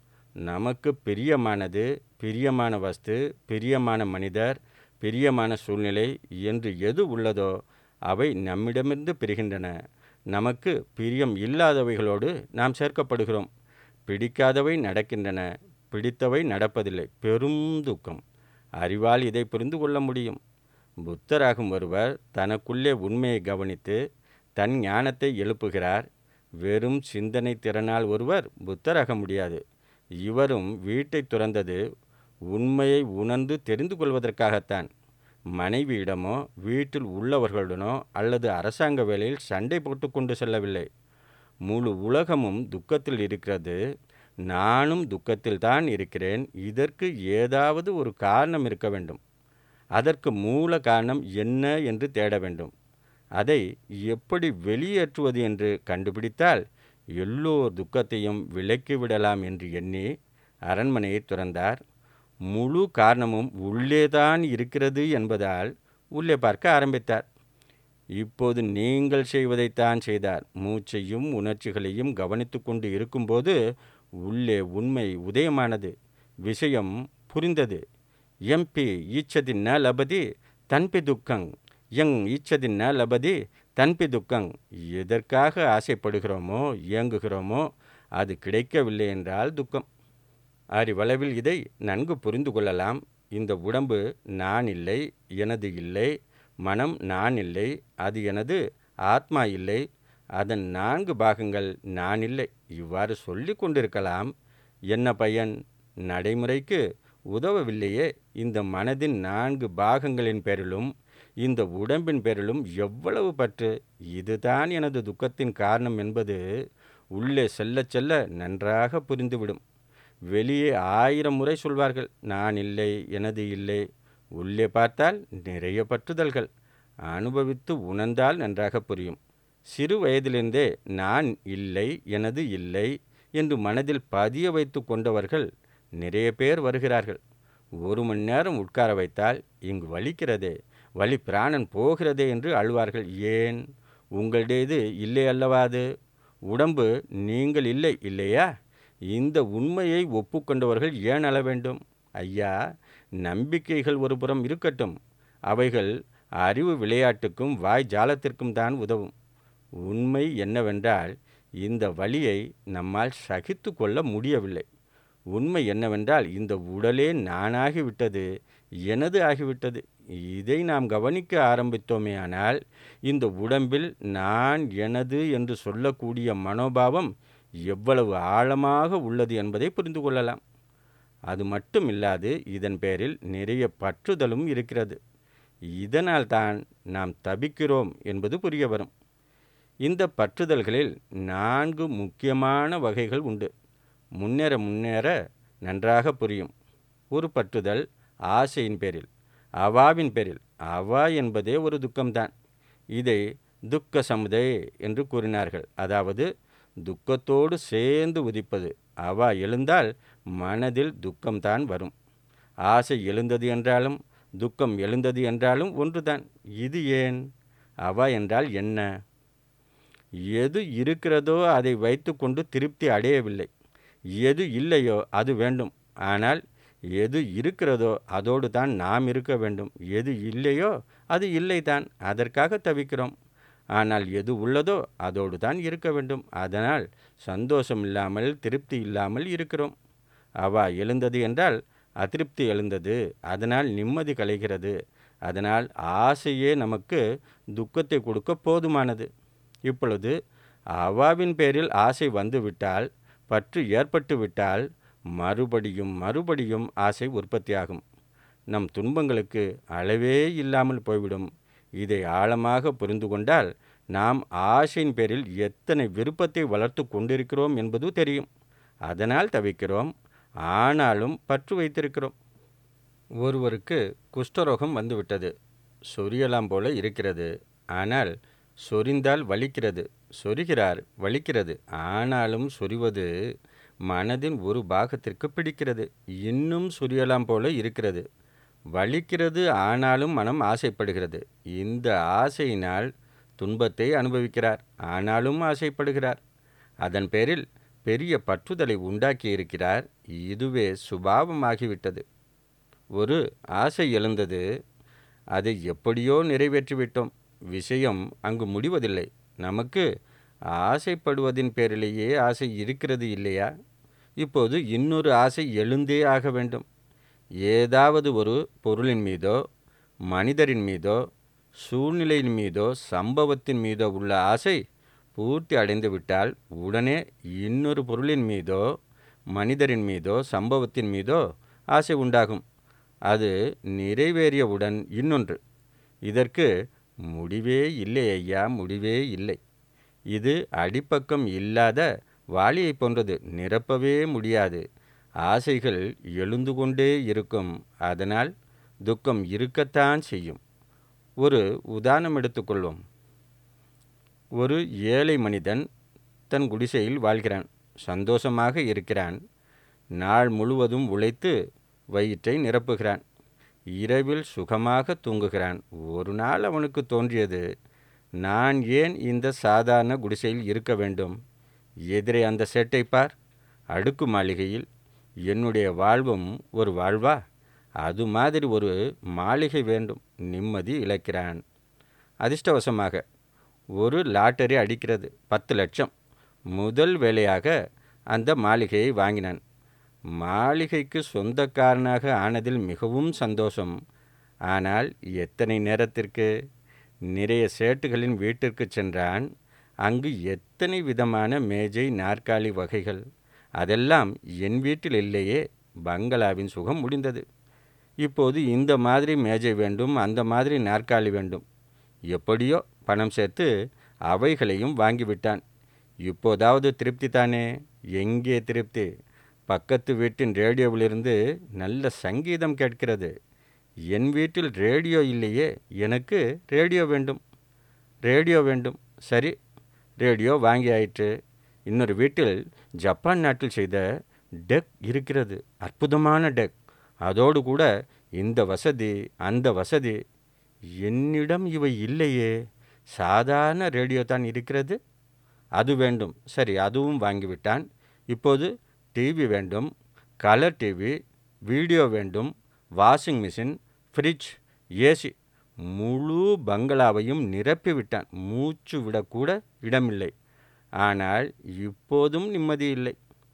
நமக்கு பிரியமானது பிரியமான வஸ்து பிரியமான மனிதர் பிரியமான சூழ்நிலை என்று எது உள்ளதோ அவை நம்மிடமிருந்து பிரிகின்றன நமக்கு பிரியம் இல்லாதவைகளோடு நாம் சேர்க்கப்படுகிறோம் பிடிக்காதவை நடக்கின்றன பிடித்தவை நடப்பதில்லை பெரும் துக்கம் அறிவால் இதை புரிந்து கொள்ள முடியும் புத்தராகும் ஒருவர் தனக்குள்ளே உண்மையை கவனித்து தன் ஞானத்தை எழுப்புகிறார் வெறும் சிந்தனை திறனால் ஒருவர் புத்தராக முடியாது இவரும் வீட்டை துறந்தது உண்மையை உணர்ந்து தெரிந்து கொள்வதற்காகத்தான் மனைவியிடமோ வீட்டில் உள்ளவர்களுடனோ அல்லது அரசாங்க வேலையில் சண்டை போட்டு கொண்டு செல்லவில்லை முழு உலகமும் துக்கத்தில் இருக்கிறது நானும் துக்கத்தில் தான் இருக்கிறேன் இதற்கு ஏதாவது ஒரு காரணம் இருக்க வேண்டும் அதற்கு மூல காரணம் என்ன என்று தேட வேண்டும் அதை எப்படி வெளியேற்றுவது என்று கண்டுபிடித்தால் எல்லோர் துக்கத்தையும் விலக்கிவிடலாம் என்று எண்ணி அரண்மனையை துறந்தார் முழு காரணமும் உள்ளேதான் இருக்கிறது என்பதால் உள்ளே பார்க்க ஆரம்பித்தார் இப்போது நீங்கள் செய்வதைத்தான் செய்தார் மூச்சையும் உணர்ச்சிகளையும் கவனித்து கொண்டு இருக்கும்போது உள்ளே உண்மை உதயமானது விஷயம் புரிந்தது எம்பி ஈச்சதி ந லபதி தன்பி துக்கங் எங் ஈச்சதி ந லபதி தன்பி துக்கங் எதற்காக ஆசைப்படுகிறோமோ இயங்குகிறோமோ அது கிடைக்கவில்லை என்றால் துக்கம் அறிவளவில் இதை நன்கு புரிந்து கொள்ளலாம் இந்த உடம்பு நான் இல்லை எனது இல்லை மனம் நான் இல்லை அது எனது ஆத்மா இல்லை அதன் நான்கு பாகங்கள் நான் இல்லை இவ்வாறு சொல்லி கொண்டிருக்கலாம் என்ன பயன் நடைமுறைக்கு உதவவில்லையே இந்த மனதின் நான்கு பாகங்களின் பேரிலும் இந்த உடம்பின் பேரிலும் எவ்வளவு பற்று இதுதான் எனது துக்கத்தின் காரணம் என்பது உள்ளே செல்ல செல்ல நன்றாக புரிந்துவிடும் வெளியே ஆயிரம் முறை சொல்வார்கள் நான் இல்லை எனது இல்லை உள்ளே பார்த்தால் நிறைய பற்றுதல்கள் அனுபவித்து உணர்ந்தால் நன்றாக புரியும் சிறு வயதிலிருந்தே நான் இல்லை எனது இல்லை என்று மனதில் பதிய வைத்து கொண்டவர்கள் நிறைய பேர் வருகிறார்கள் ஒரு மணி நேரம் உட்கார வைத்தால் இங்கு வலிக்கிறதே வலி பிராணன் போகிறதே என்று அழுவார்கள் ஏன் உங்களுடையது இல்லை அல்லவா அது உடம்பு நீங்கள் இல்லை இல்லையா இந்த உண்மையை ஒப்புக்கொண்டவர்கள் ஏன் அழ வேண்டும் ஐயா நம்பிக்கைகள் ஒரு புறம் இருக்கட்டும் அவைகள் அறிவு விளையாட்டுக்கும் வாய் ஜாலத்திற்கும் தான் உதவும் உண்மை என்னவென்றால் இந்த வழியை நம்மால் சகித்து கொள்ள முடியவில்லை உண்மை என்னவென்றால் இந்த உடலே நானாகிவிட்டது எனது ஆகிவிட்டது இதை நாம் கவனிக்க ஆரம்பித்தோமே ஆனால் இந்த உடம்பில் நான் எனது என்று சொல்லக்கூடிய மனோபாவம் எவ்வளவு ஆழமாக உள்ளது என்பதை புரிந்து கொள்ளலாம் அது மட்டும் இல்லாது இதன் பேரில் நிறைய பற்றுதலும் இருக்கிறது இதனால் தான் நாம் தபிக்கிறோம் என்பது புரிய வரும் இந்த பற்றுதல்களில் நான்கு முக்கியமான வகைகள் உண்டு முன்னேற முன்னேற நன்றாக புரியும் ஒரு பற்றுதல் ஆசையின் பேரில் அவாவின் பேரில் அவா என்பதே ஒரு துக்கம்தான் இதை துக்க சமுதை என்று கூறினார்கள் அதாவது துக்கத்தோடு சேர்ந்து உதிப்பது அவா எழுந்தால் மனதில் துக்கம்தான் வரும் ஆசை எழுந்தது என்றாலும் துக்கம் எழுந்தது என்றாலும் ஒன்றுதான் இது ஏன் அவா என்றால் என்ன எது இருக்கிறதோ அதை வைத்துக்கொண்டு திருப்தி அடையவில்லை எது இல்லையோ அது வேண்டும் ஆனால் எது இருக்கிறதோ அதோடு தான் நாம் இருக்க வேண்டும் எது இல்லையோ அது இல்லைதான் அதற்காக தவிக்கிறோம் ஆனால் எது உள்ளதோ அதோடு தான் இருக்க வேண்டும் அதனால் சந்தோஷம் இல்லாமல் திருப்தி இல்லாமல் இருக்கிறோம் அவா எழுந்தது என்றால் அதிருப்தி எழுந்தது அதனால் நிம்மதி கலைகிறது அதனால் ஆசையே நமக்கு துக்கத்தை கொடுக்க போதுமானது இப்பொழுது அவாவின் பேரில் ஆசை வந்துவிட்டால் பற்று ஏற்பட்டு விட்டால் மறுபடியும் மறுபடியும் ஆசை உற்பத்தியாகும் நம் துன்பங்களுக்கு அளவே இல்லாமல் போய்விடும் இதை ஆழமாக புரிந்து கொண்டால் நாம் ஆசையின் பேரில் எத்தனை விருப்பத்தை வளர்த்து கொண்டிருக்கிறோம் என்பது தெரியும் அதனால் தவிக்கிறோம் ஆனாலும் பற்று வைத்திருக்கிறோம் ஒருவருக்கு குஷ்டரோகம் வந்துவிட்டது சொரியலாம் போல இருக்கிறது ஆனால் சொரிந்தால் வலிக்கிறது சொரிகிறார் வலிக்கிறது ஆனாலும் சொரிவது மனதின் ஒரு பாகத்திற்கு பிடிக்கிறது இன்னும் சொரியலாம் போல இருக்கிறது வலிக்கிறது ஆனாலும் மனம் ஆசைப்படுகிறது இந்த ஆசையினால் துன்பத்தை அனுபவிக்கிறார் ஆனாலும் ஆசைப்படுகிறார் அதன் பேரில் பெரிய பற்றுதலை உண்டாக்கி இருக்கிறார் இதுவே சுபாவமாகிவிட்டது ஒரு ஆசை எழுந்தது அதை எப்படியோ நிறைவேற்றிவிட்டோம் விஷயம் அங்கு முடிவதில்லை நமக்கு ஆசைப்படுவதின் பேரிலேயே ஆசை இருக்கிறது இல்லையா இப்போது இன்னொரு ஆசை எழுந்தே ஆக வேண்டும் ஏதாவது ஒரு பொருளின் மீதோ மனிதரின் மீதோ சூழ்நிலையின் மீதோ சம்பவத்தின் மீதோ உள்ள ஆசை பூர்த்தி அடைந்து விட்டால் உடனே இன்னொரு பொருளின் மீதோ மனிதரின் மீதோ சம்பவத்தின் மீதோ ஆசை உண்டாகும் அது நிறைவேறியவுடன் இன்னொன்று இதற்கு முடிவே இல்லை ஐயா முடிவே இல்லை இது அடிப்பக்கம் இல்லாத வாளியை போன்றது நிரப்பவே முடியாது ஆசைகள் எழுந்து கொண்டே இருக்கும் அதனால் துக்கம் இருக்கத்தான் செய்யும் ஒரு உதாரணம் எடுத்துக்கொள்வோம் ஒரு ஏழை மனிதன் தன் குடிசையில் வாழ்கிறான் சந்தோஷமாக இருக்கிறான் நாள் முழுவதும் உழைத்து வயிற்றை நிரப்புகிறான் இரவில் சுகமாக தூங்குகிறான் ஒரு நாள் அவனுக்கு தோன்றியது நான் ஏன் இந்த சாதாரண குடிசையில் இருக்க வேண்டும் எதிரே அந்த சேட்டை பார் அடுக்கு மாளிகையில் என்னுடைய வாழ்வும் ஒரு வாழ்வா அது மாதிரி ஒரு மாளிகை வேண்டும் நிம்மதி இழக்கிறான் அதிர்ஷ்டவசமாக ஒரு லாட்டரி அடிக்கிறது பத்து லட்சம் முதல் வேலையாக அந்த மாளிகையை வாங்கினான் மாளிகைக்கு சொந்தக்காரனாக ஆனதில் மிகவும் சந்தோஷம் ஆனால் எத்தனை நேரத்திற்கு நிறைய சேட்டுகளின் வீட்டிற்கு சென்றான் அங்கு எத்தனை விதமான மேஜை நாற்காலி வகைகள் அதெல்லாம் என் வீட்டில் இல்லையே பங்களாவின் சுகம் முடிந்தது இப்போது இந்த மாதிரி மேஜை வேண்டும் அந்த மாதிரி நாற்காலி வேண்டும் எப்படியோ பணம் சேர்த்து அவைகளையும் வாங்கிவிட்டான் இப்போதாவது திருப்தி தானே எங்கே திருப்தி பக்கத்து வீட்டின் ரேடியோவிலிருந்து நல்ல சங்கீதம் கேட்கிறது என் வீட்டில் ரேடியோ இல்லையே எனக்கு ரேடியோ வேண்டும் ரேடியோ வேண்டும் சரி ரேடியோ வாங்கி ஆயிற்று இன்னொரு வீட்டில் ஜப்பான் நாட்டில் செய்த டெக் இருக்கிறது அற்புதமான டெக் அதோடு கூட இந்த வசதி அந்த வசதி என்னிடம் இவை இல்லையே சாதாரண ரேடியோ தான் இருக்கிறது அது வேண்டும் சரி அதுவும் வாங்கிவிட்டான் இப்போது டிவி வேண்டும் கலர் டிவி வீடியோ வேண்டும் வாஷிங் மிஷின் ஃப்ரிட்ஜ் ஏசி முழு பங்களாவையும் நிரப்பி விட்டான் மூச்சு விடக்கூட இடமில்லை ஆனால் இப்போதும் நிம்மதி இல்லை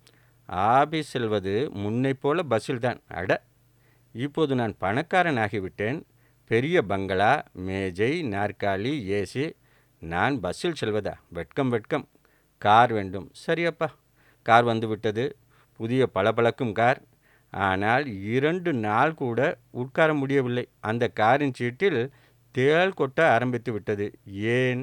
ஆபீஸ் செல்வது முன்னை போல பஸ்ஸில் தான் அட இப்போது நான் பணக்காரன் ஆகிவிட்டேன் பெரிய பங்களா மேஜை நாற்காலி ஏசி நான் பஸ்ஸில் செல்வதா வெட்கம் வெட்கம் கார் வேண்டும் சரியப்பா கார் வந்து விட்டது புதிய பளபளக்கும் கார் ஆனால் இரண்டு நாள் கூட உட்கார முடியவில்லை அந்த காரின் சீட்டில் தேள் கொட்ட ஆரம்பித்து விட்டது ஏன்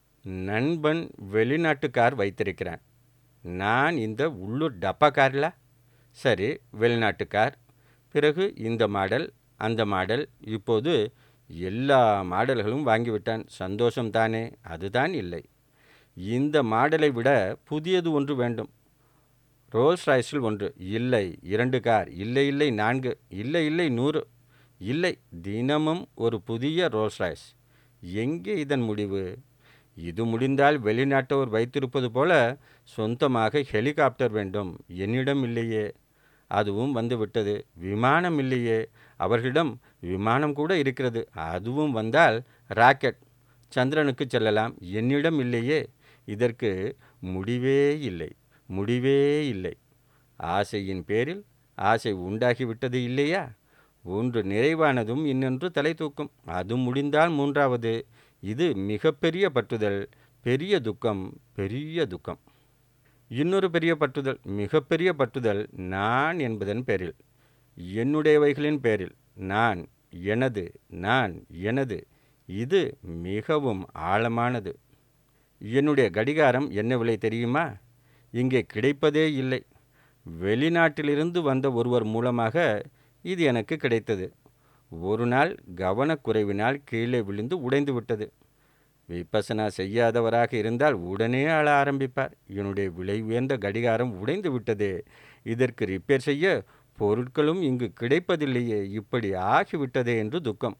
நண்பன் வெளிநாட்டு கார் வைத்திருக்கிறான் நான் இந்த உள்ளூர் டப்பா காரில் சரி வெளிநாட்டு கார் பிறகு இந்த மாடல் அந்த மாடல் இப்போது எல்லா மாடல்களும் வாங்கிவிட்டான் சந்தோஷம் தானே அதுதான் இல்லை இந்த மாடலை விட புதியது ஒன்று வேண்டும் ரோல்ஸ் ராய்ஸில் ஒன்று இல்லை இரண்டு கார் இல்லை இல்லை நான்கு இல்லை இல்லை நூறு இல்லை தினமும் ஒரு புதிய ரோல்ஸ் ராய்ஸ் எங்கே இதன் முடிவு இது முடிந்தால் வெளிநாட்டவர் வைத்திருப்பது போல சொந்தமாக ஹெலிகாப்டர் வேண்டும் என்னிடம் இல்லையே அதுவும் வந்து விட்டது விமானம் இல்லையே அவர்களிடம் விமானம் கூட இருக்கிறது அதுவும் வந்தால் ராக்கெட் சந்திரனுக்கு செல்லலாம் என்னிடம் இல்லையே இதற்கு முடிவே இல்லை முடிவே இல்லை ஆசையின் பேரில் ஆசை உண்டாகிவிட்டது இல்லையா ஒன்று நிறைவானதும் இன்னொன்று தலை தூக்கும் அது முடிந்தால் மூன்றாவது இது மிகப்பெரிய பற்றுதல் பெரிய துக்கம் பெரிய துக்கம் இன்னொரு பெரிய பற்றுதல் மிகப்பெரிய பற்றுதல் நான் என்பதன் பேரில் என்னுடையவைகளின் பேரில் நான் எனது நான் எனது இது மிகவும் ஆழமானது என்னுடைய கடிகாரம் என்ன விலை தெரியுமா இங்கே கிடைப்பதே இல்லை வெளிநாட்டிலிருந்து வந்த ஒருவர் மூலமாக இது எனக்கு கிடைத்தது ஒரு நாள் கவனக்குறைவினால் கீழே விழுந்து உடைந்து விட்டது விபசனா செய்யாதவராக இருந்தால் உடனே அழ ஆரம்பிப்பார் என்னுடைய விலை உயர்ந்த கடிகாரம் உடைந்து விட்டதே இதற்கு ரிப்பேர் செய்ய பொருட்களும் இங்கு கிடைப்பதில்லையே இப்படி ஆகிவிட்டதே என்று துக்கம்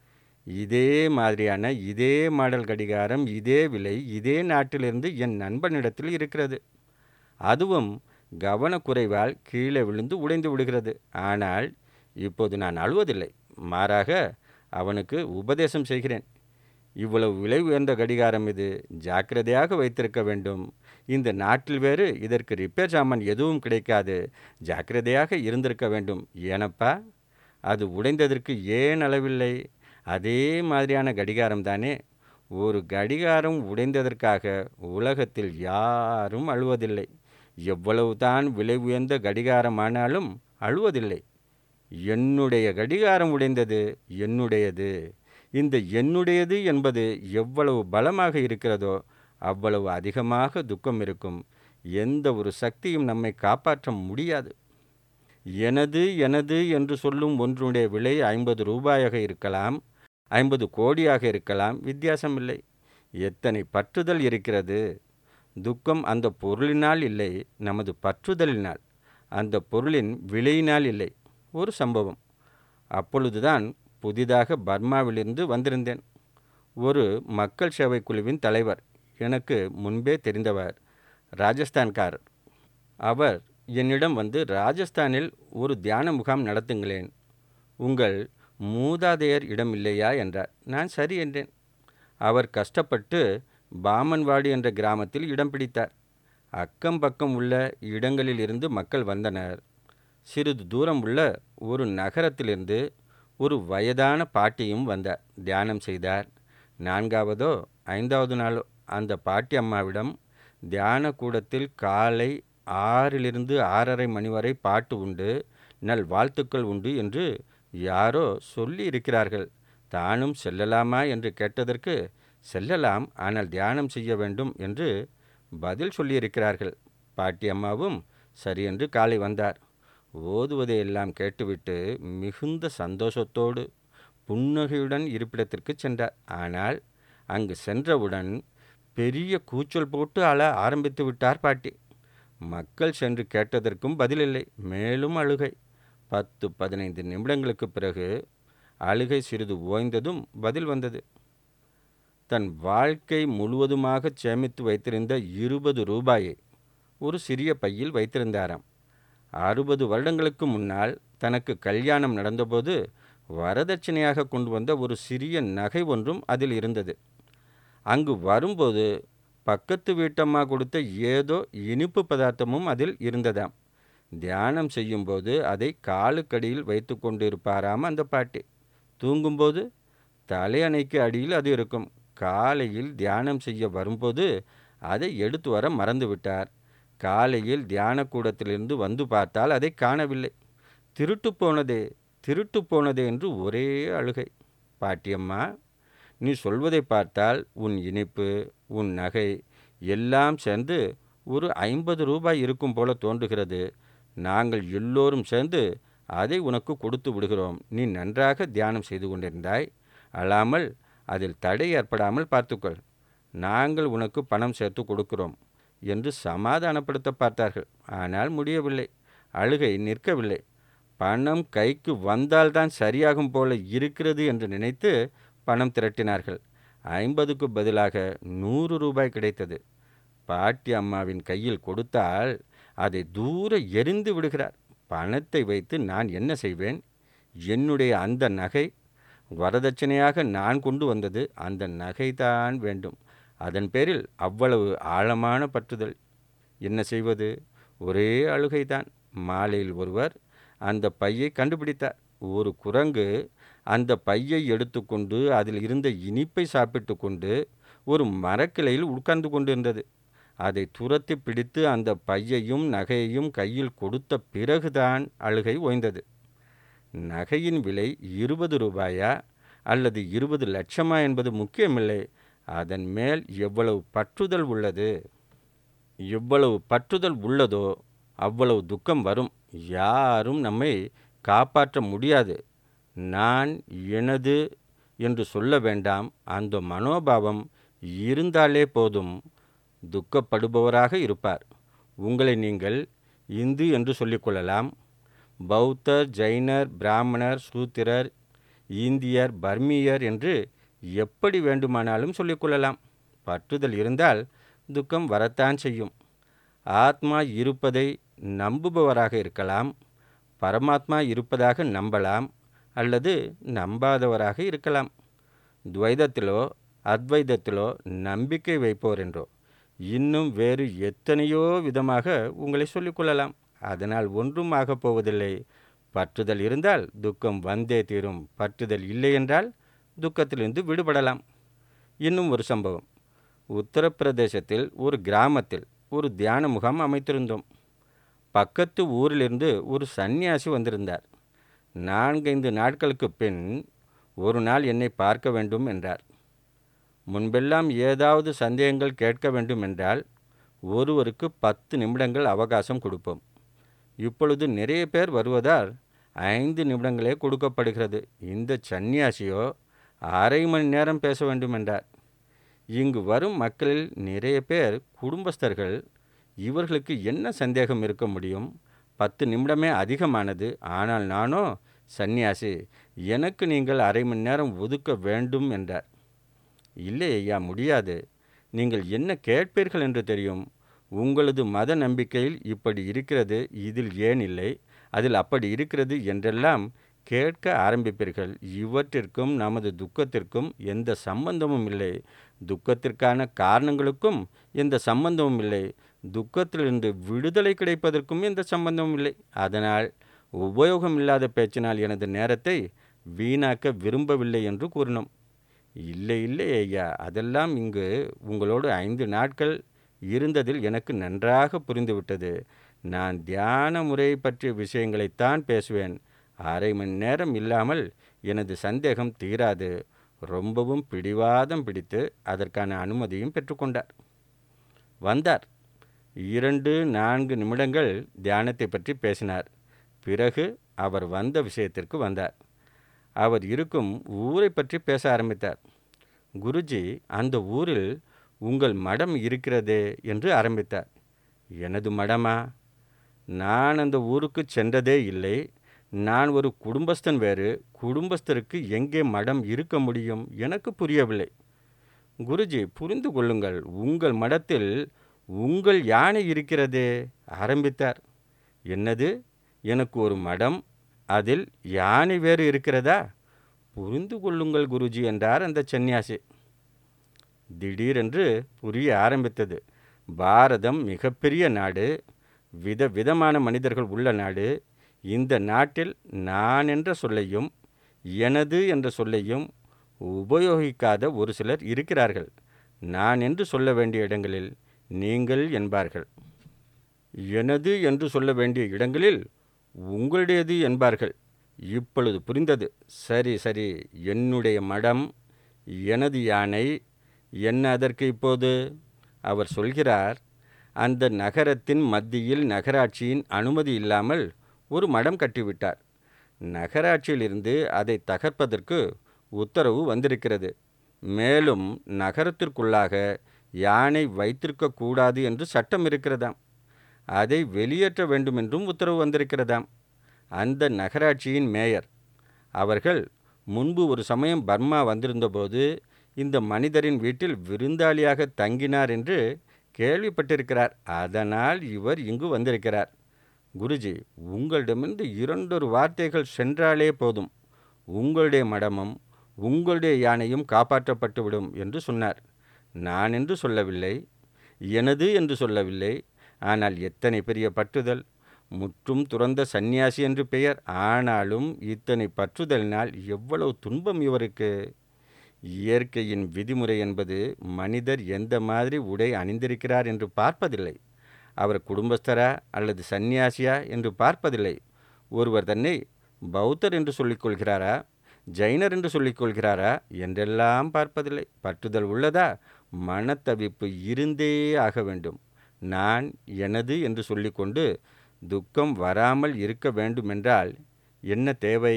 இதே மாதிரியான இதே மாடல் கடிகாரம் இதே விலை இதே நாட்டிலிருந்து என் நண்பனிடத்தில் இருக்கிறது அதுவும் கவனக்குறைவால் கீழே விழுந்து உடைந்து விடுகிறது ஆனால் இப்போது நான் அழுவதில்லை மாறாக அவனுக்கு உபதேசம் செய்கிறேன் இவ்வளவு விலை உயர்ந்த கடிகாரம் இது ஜாக்கிரதையாக வைத்திருக்க வேண்டும் இந்த நாட்டில் வேறு இதற்கு ரிப்பேர் சாமான் எதுவும் கிடைக்காது ஜாக்கிரதையாக இருந்திருக்க வேண்டும் ஏனப்பா அது உடைந்ததற்கு ஏன் அளவில்லை அதே மாதிரியான கடிகாரம் தானே ஒரு கடிகாரம் உடைந்ததற்காக உலகத்தில் யாரும் அழுவதில்லை எவ்வளவு தான் விலை உயர்ந்த கடிகாரமானாலும் அழுவதில்லை என்னுடைய கடிகாரம் உடைந்தது என்னுடையது இந்த என்னுடையது என்பது எவ்வளவு பலமாக இருக்கிறதோ அவ்வளவு அதிகமாக துக்கம் இருக்கும் எந்த ஒரு சக்தியும் நம்மை காப்பாற்ற முடியாது எனது எனது என்று சொல்லும் ஒன்றுடைய விலை ஐம்பது ரூபாயாக இருக்கலாம் ஐம்பது கோடியாக இருக்கலாம் வித்தியாசமில்லை எத்தனை பற்றுதல் இருக்கிறது துக்கம் அந்த பொருளினால் இல்லை நமது பற்றுதலினால் அந்த பொருளின் விலையினால் இல்லை ஒரு சம்பவம் அப்பொழுதுதான் புதிதாக பர்மாவிலிருந்து வந்திருந்தேன் ஒரு மக்கள் சேவை குழுவின் தலைவர் எனக்கு முன்பே தெரிந்தவர் ராஜஸ்தான்காரர் அவர் என்னிடம் வந்து ராஜஸ்தானில் ஒரு தியான முகாம் நடத்துங்களேன் உங்கள் மூதாதையர் இடம் இல்லையா என்றார் நான் சரி என்றேன் அவர் கஷ்டப்பட்டு பாமன்வாடி என்ற கிராமத்தில் இடம் பிடித்தார் அக்கம் பக்கம் உள்ள இடங்களில் இருந்து மக்கள் வந்தனர் சிறிது தூரம் உள்ள ஒரு நகரத்திலிருந்து ஒரு வயதான பாட்டியும் வந்தார் தியானம் செய்தார் நான்காவதோ ஐந்தாவது நாளோ அந்த பாட்டி அம்மாவிடம் தியான கூடத்தில் காலை ஆறிலிருந்து ஆறரை மணி வரை பாட்டு உண்டு நல் வாழ்த்துக்கள் உண்டு என்று யாரோ சொல்லி இருக்கிறார்கள் தானும் செல்லலாமா என்று கேட்டதற்கு செல்லலாம் ஆனால் தியானம் செய்ய வேண்டும் என்று பதில் சொல்லியிருக்கிறார்கள் பாட்டி அம்மாவும் சரி என்று காலை வந்தார் ஓதுவதை எல்லாம் கேட்டுவிட்டு மிகுந்த சந்தோஷத்தோடு புன்னகையுடன் இருப்பிடத்திற்கு சென்றார் ஆனால் அங்கு சென்றவுடன் பெரிய கூச்சல் போட்டு அழ ஆரம்பித்து விட்டார் பாட்டி மக்கள் சென்று கேட்டதற்கும் பதிலில்லை மேலும் அழுகை பத்து பதினைந்து நிமிடங்களுக்கு பிறகு அழுகை சிறிது ஓய்ந்ததும் பதில் வந்தது தன் வாழ்க்கை முழுவதுமாக சேமித்து வைத்திருந்த இருபது ரூபாயை ஒரு சிறிய பையில் வைத்திருந்தாராம் அறுபது வருடங்களுக்கு முன்னால் தனக்கு கல்யாணம் நடந்தபோது வரதட்சணையாக கொண்டு வந்த ஒரு சிறிய நகை ஒன்றும் அதில் இருந்தது அங்கு வரும்போது பக்கத்து வீட்டம்மா கொடுத்த ஏதோ இனிப்பு பதார்த்தமும் அதில் இருந்ததாம் தியானம் செய்யும்போது அதை காலுக்கடியில் வைத்து கொண்டு இருப்பாராம் அந்த பாட்டி தூங்கும்போது தலையணைக்கு அடியில் அது இருக்கும் காலையில் தியானம் செய்ய வரும்போது அதை எடுத்து வர மறந்து விட்டார் காலையில் தியான கூடத்திலிருந்து வந்து பார்த்தால் அதை காணவில்லை திருட்டு போனதே திருட்டு போனதே என்று ஒரே அழுகை பாட்டியம்மா நீ சொல்வதை பார்த்தால் உன் இனிப்பு உன் நகை எல்லாம் சேர்ந்து ஒரு ஐம்பது ரூபாய் இருக்கும் போல தோன்றுகிறது நாங்கள் எல்லோரும் சேர்ந்து அதை உனக்கு கொடுத்து விடுகிறோம் நீ நன்றாக தியானம் செய்து கொண்டிருந்தாய் அழாமல் அதில் தடை ஏற்படாமல் பார்த்துக்கொள் நாங்கள் உனக்கு பணம் சேர்த்து கொடுக்கிறோம் என்று சமாதானப்படுத்த பார்த்தார்கள் ஆனால் முடியவில்லை அழுகை நிற்கவில்லை பணம் கைக்கு வந்தால்தான் சரியாகும் போல இருக்கிறது என்று நினைத்து பணம் திரட்டினார்கள் ஐம்பதுக்கு பதிலாக நூறு ரூபாய் கிடைத்தது பாட்டி அம்மாவின் கையில் கொடுத்தால் அதை தூர எரிந்து விடுகிறார் பணத்தை வைத்து நான் என்ன செய்வேன் என்னுடைய அந்த நகை வரதட்சணையாக நான் கொண்டு வந்தது அந்த நகைதான் வேண்டும் அதன் பேரில் அவ்வளவு ஆழமான பற்றுதல் என்ன செய்வது ஒரே அழுகைதான் மாலையில் ஒருவர் அந்த பையை கண்டுபிடித்தார் ஒரு குரங்கு அந்த பையை எடுத்துக்கொண்டு அதில் இருந்த இனிப்பை சாப்பிட்டு கொண்டு ஒரு மரக்கிளையில் உட்கார்ந்து கொண்டிருந்தது அதை துரத்தி பிடித்து அந்த பையையும் நகையையும் கையில் கொடுத்த பிறகுதான் அழுகை ஓய்ந்தது நகையின் விலை இருபது ரூபாயா அல்லது இருபது லட்சமா என்பது முக்கியமில்லை அதன் மேல் எவ்வளவு பற்றுதல் உள்ளது எவ்வளவு பற்றுதல் உள்ளதோ அவ்வளவு துக்கம் வரும் யாரும் நம்மை காப்பாற்ற முடியாது நான் எனது என்று சொல்ல வேண்டாம் அந்த மனோபாவம் இருந்தாலே போதும் துக்கப்படுபவராக இருப்பார் உங்களை நீங்கள் இந்து என்று சொல்லிக்கொள்ளலாம் பௌத்தர் ஜைனர் பிராமணர் சூத்திரர் இந்தியர் பர்மியர் என்று எப்படி வேண்டுமானாலும் சொல்லிக்கொள்ளலாம் பற்றுதல் இருந்தால் துக்கம் வரத்தான் செய்யும் ஆத்மா இருப்பதை நம்புபவராக இருக்கலாம் பரமாத்மா இருப்பதாக நம்பலாம் அல்லது நம்பாதவராக இருக்கலாம் துவைதத்திலோ அத்வைதத்திலோ நம்பிக்கை வைப்போர் என்றோ இன்னும் வேறு எத்தனையோ விதமாக உங்களை சொல்லிக்கொள்ளலாம் அதனால் ஒன்றும் ஆகப் போவதில்லை பற்றுதல் இருந்தால் துக்கம் வந்தே தீரும் பற்றுதல் இல்லை என்றால் துக்கத்திலிருந்து விடுபடலாம் இன்னும் ஒரு சம்பவம் உத்தரப்பிரதேசத்தில் ஒரு கிராமத்தில் ஒரு தியான முகாம் அமைத்திருந்தோம் பக்கத்து ஊரிலிருந்து ஒரு சன்னியாசி வந்திருந்தார் நான்கைந்து நாட்களுக்கு பின் ஒரு நாள் என்னை பார்க்க வேண்டும் என்றார் முன்பெல்லாம் ஏதாவது சந்தேகங்கள் கேட்க வேண்டும் என்றால் ஒருவருக்கு பத்து நிமிடங்கள் அவகாசம் கொடுப்போம் இப்பொழுது நிறைய பேர் வருவதால் ஐந்து நிமிடங்களே கொடுக்கப்படுகிறது இந்த சன்னியாசியோ அரை மணி நேரம் பேச வேண்டும் என்றார் இங்கு வரும் மக்களில் நிறைய பேர் குடும்பஸ்தர்கள் இவர்களுக்கு என்ன சந்தேகம் இருக்க முடியும் பத்து நிமிடமே அதிகமானது ஆனால் நானோ சந்நியாசி எனக்கு நீங்கள் அரை மணி நேரம் ஒதுக்க வேண்டும் என்றார் இல்லை ஐயா முடியாது நீங்கள் என்ன கேட்பீர்கள் என்று தெரியும் உங்களது மத நம்பிக்கையில் இப்படி இருக்கிறது இதில் ஏன் இல்லை அதில் அப்படி இருக்கிறது என்றெல்லாம் கேட்க ஆரம்பிப்பீர்கள் இவற்றிற்கும் நமது துக்கத்திற்கும் எந்த சம்பந்தமும் இல்லை துக்கத்திற்கான காரணங்களுக்கும் எந்த சம்பந்தமும் இல்லை துக்கத்திலிருந்து விடுதலை கிடைப்பதற்கும் எந்த சம்பந்தமும் இல்லை அதனால் உபயோகம் இல்லாத பேச்சினால் எனது நேரத்தை வீணாக்க விரும்பவில்லை என்று கூறினோம் இல்லை இல்லை ஐயா அதெல்லாம் இங்கு உங்களோடு ஐந்து நாட்கள் இருந்ததில் எனக்கு நன்றாக புரிந்துவிட்டது நான் தியான முறையை பற்றிய விஷயங்களைத்தான் பேசுவேன் அரை மணி நேரம் இல்லாமல் எனது சந்தேகம் தீராது ரொம்பவும் பிடிவாதம் பிடித்து அதற்கான அனுமதியும் பெற்றுக்கொண்டார் வந்தார் இரண்டு நான்கு நிமிடங்கள் தியானத்தை பற்றி பேசினார் பிறகு அவர் வந்த விஷயத்திற்கு வந்தார் அவர் இருக்கும் ஊரை பற்றி பேச ஆரம்பித்தார் குருஜி அந்த ஊரில் உங்கள் மடம் இருக்கிறதே என்று ஆரம்பித்தார் எனது மடமா நான் அந்த ஊருக்கு சென்றதே இல்லை நான் ஒரு குடும்பஸ்தன் வேறு குடும்பஸ்தருக்கு எங்கே மடம் இருக்க முடியும் எனக்கு புரியவில்லை குருஜி புரிந்து கொள்ளுங்கள் உங்கள் மடத்தில் உங்கள் யானை இருக்கிறதே ஆரம்பித்தார் என்னது எனக்கு ஒரு மடம் அதில் யானை வேறு இருக்கிறதா புரிந்து கொள்ளுங்கள் குருஜி என்றார் அந்த சந்நியாசி திடீரென்று புரிய ஆரம்பித்தது பாரதம் மிகப்பெரிய நாடு வித விதமான மனிதர்கள் உள்ள நாடு இந்த நாட்டில் நான் என்ற சொல்லையும் எனது என்ற சொல்லையும் உபயோகிக்காத ஒரு சிலர் இருக்கிறார்கள் நான் என்று சொல்ல வேண்டிய இடங்களில் நீங்கள் என்பார்கள் எனது என்று சொல்ல வேண்டிய இடங்களில் உங்களுடையது என்பார்கள் இப்பொழுது புரிந்தது சரி சரி என்னுடைய மடம் எனது யானை என்ன அதற்கு இப்போது அவர் சொல்கிறார் அந்த நகரத்தின் மத்தியில் நகராட்சியின் அனுமதி இல்லாமல் ஒரு மடம் கட்டிவிட்டார் நகராட்சியிலிருந்து அதை தகர்ப்பதற்கு உத்தரவு வந்திருக்கிறது மேலும் நகரத்திற்குள்ளாக யானை வைத்திருக்கக்கூடாது என்று சட்டம் இருக்கிறதாம் அதை வெளியேற்ற வேண்டும் என்றும் உத்தரவு வந்திருக்கிறதாம் அந்த நகராட்சியின் மேயர் அவர்கள் முன்பு ஒரு சமயம் பர்மா வந்திருந்தபோது இந்த மனிதரின் வீட்டில் விருந்தாளியாக தங்கினார் என்று கேள்விப்பட்டிருக்கிறார் அதனால் இவர் இங்கு வந்திருக்கிறார் குருஜி உங்களிடமிருந்து இரண்டொரு வார்த்தைகள் சென்றாலே போதும் உங்களுடைய மடமும் உங்களுடைய யானையும் காப்பாற்றப்பட்டுவிடும் என்று சொன்னார் நான் என்று சொல்லவில்லை எனது என்று சொல்லவில்லை ஆனால் எத்தனை பெரிய பற்றுதல் முற்றும் துறந்த சந்நியாசி என்று பெயர் ஆனாலும் இத்தனை பற்றுதலினால் எவ்வளவு துன்பம் இவருக்கு இயற்கையின் விதிமுறை என்பது மனிதர் எந்த மாதிரி உடை அணிந்திருக்கிறார் என்று பார்ப்பதில்லை அவர் குடும்பஸ்தரா அல்லது சந்நியாசியா என்று பார்ப்பதில்லை ஒருவர் தன்னை பௌத்தர் என்று சொல்லிக்கொள்கிறாரா ஜைனர் என்று சொல்லிக்கொள்கிறாரா என்றெல்லாம் பார்ப்பதில்லை பற்றுதல் உள்ளதா மனத்தவிப்பு இருந்தே ஆக வேண்டும் நான் எனது என்று சொல்லிக்கொண்டு துக்கம் வராமல் இருக்க வேண்டுமென்றால் என்ன தேவை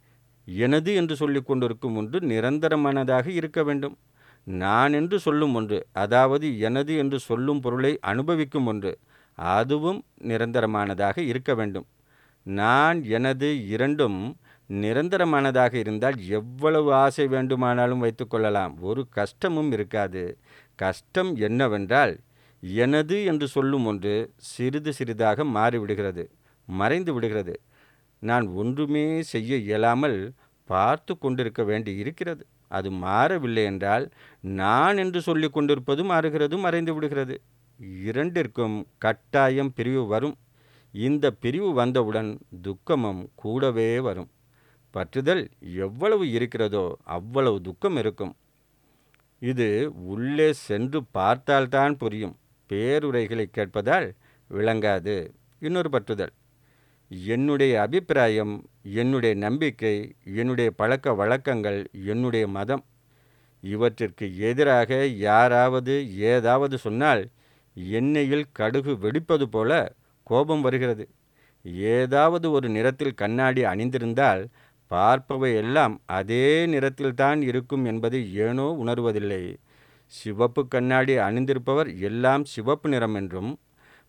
எனது என்று சொல்லிக் கொண்டிருக்கும் ஒன்று நிரந்தரமானதாக இருக்க வேண்டும் நான் என்று சொல்லும் ஒன்று அதாவது எனது என்று சொல்லும் பொருளை அனுபவிக்கும் ஒன்று அதுவும் நிரந்தரமானதாக இருக்க வேண்டும் நான் எனது இரண்டும் நிரந்தரமானதாக இருந்தால் எவ்வளவு ஆசை வேண்டுமானாலும் வைத்துக்கொள்ளலாம் ஒரு கஷ்டமும் இருக்காது கஷ்டம் என்னவென்றால் எனது என்று சொல்லும் ஒன்று சிறிது சிறிதாக மாறிவிடுகிறது மறைந்து விடுகிறது நான் ஒன்றுமே செய்ய இயலாமல் பார்த்து கொண்டிருக்க வேண்டி இருக்கிறது அது மாறவில்லை என்றால் நான் என்று சொல்லி கொண்டிருப்பது மாறுகிறது மறைந்து விடுகிறது இரண்டிற்கும் கட்டாயம் பிரிவு வரும் இந்த பிரிவு வந்தவுடன் துக்கமும் கூடவே வரும் பற்றுதல் எவ்வளவு இருக்கிறதோ அவ்வளவு துக்கம் இருக்கும் இது உள்ளே சென்று பார்த்தால்தான் புரியும் பேருரைகளை கேட்பதால் விளங்காது இன்னொரு பற்றுதல் என்னுடைய அபிப்பிராயம் என்னுடைய நம்பிக்கை என்னுடைய பழக்க வழக்கங்கள் என்னுடைய மதம் இவற்றிற்கு எதிராக யாராவது ஏதாவது சொன்னால் எண்ணெயில் கடுகு வெடிப்பது போல கோபம் வருகிறது ஏதாவது ஒரு நிறத்தில் கண்ணாடி அணிந்திருந்தால் பார்ப்பவை எல்லாம் அதே நிறத்தில்தான் இருக்கும் என்பதை ஏனோ உணர்வதில்லை சிவப்பு கண்ணாடி அணிந்திருப்பவர் எல்லாம் சிவப்பு நிறம் என்றும்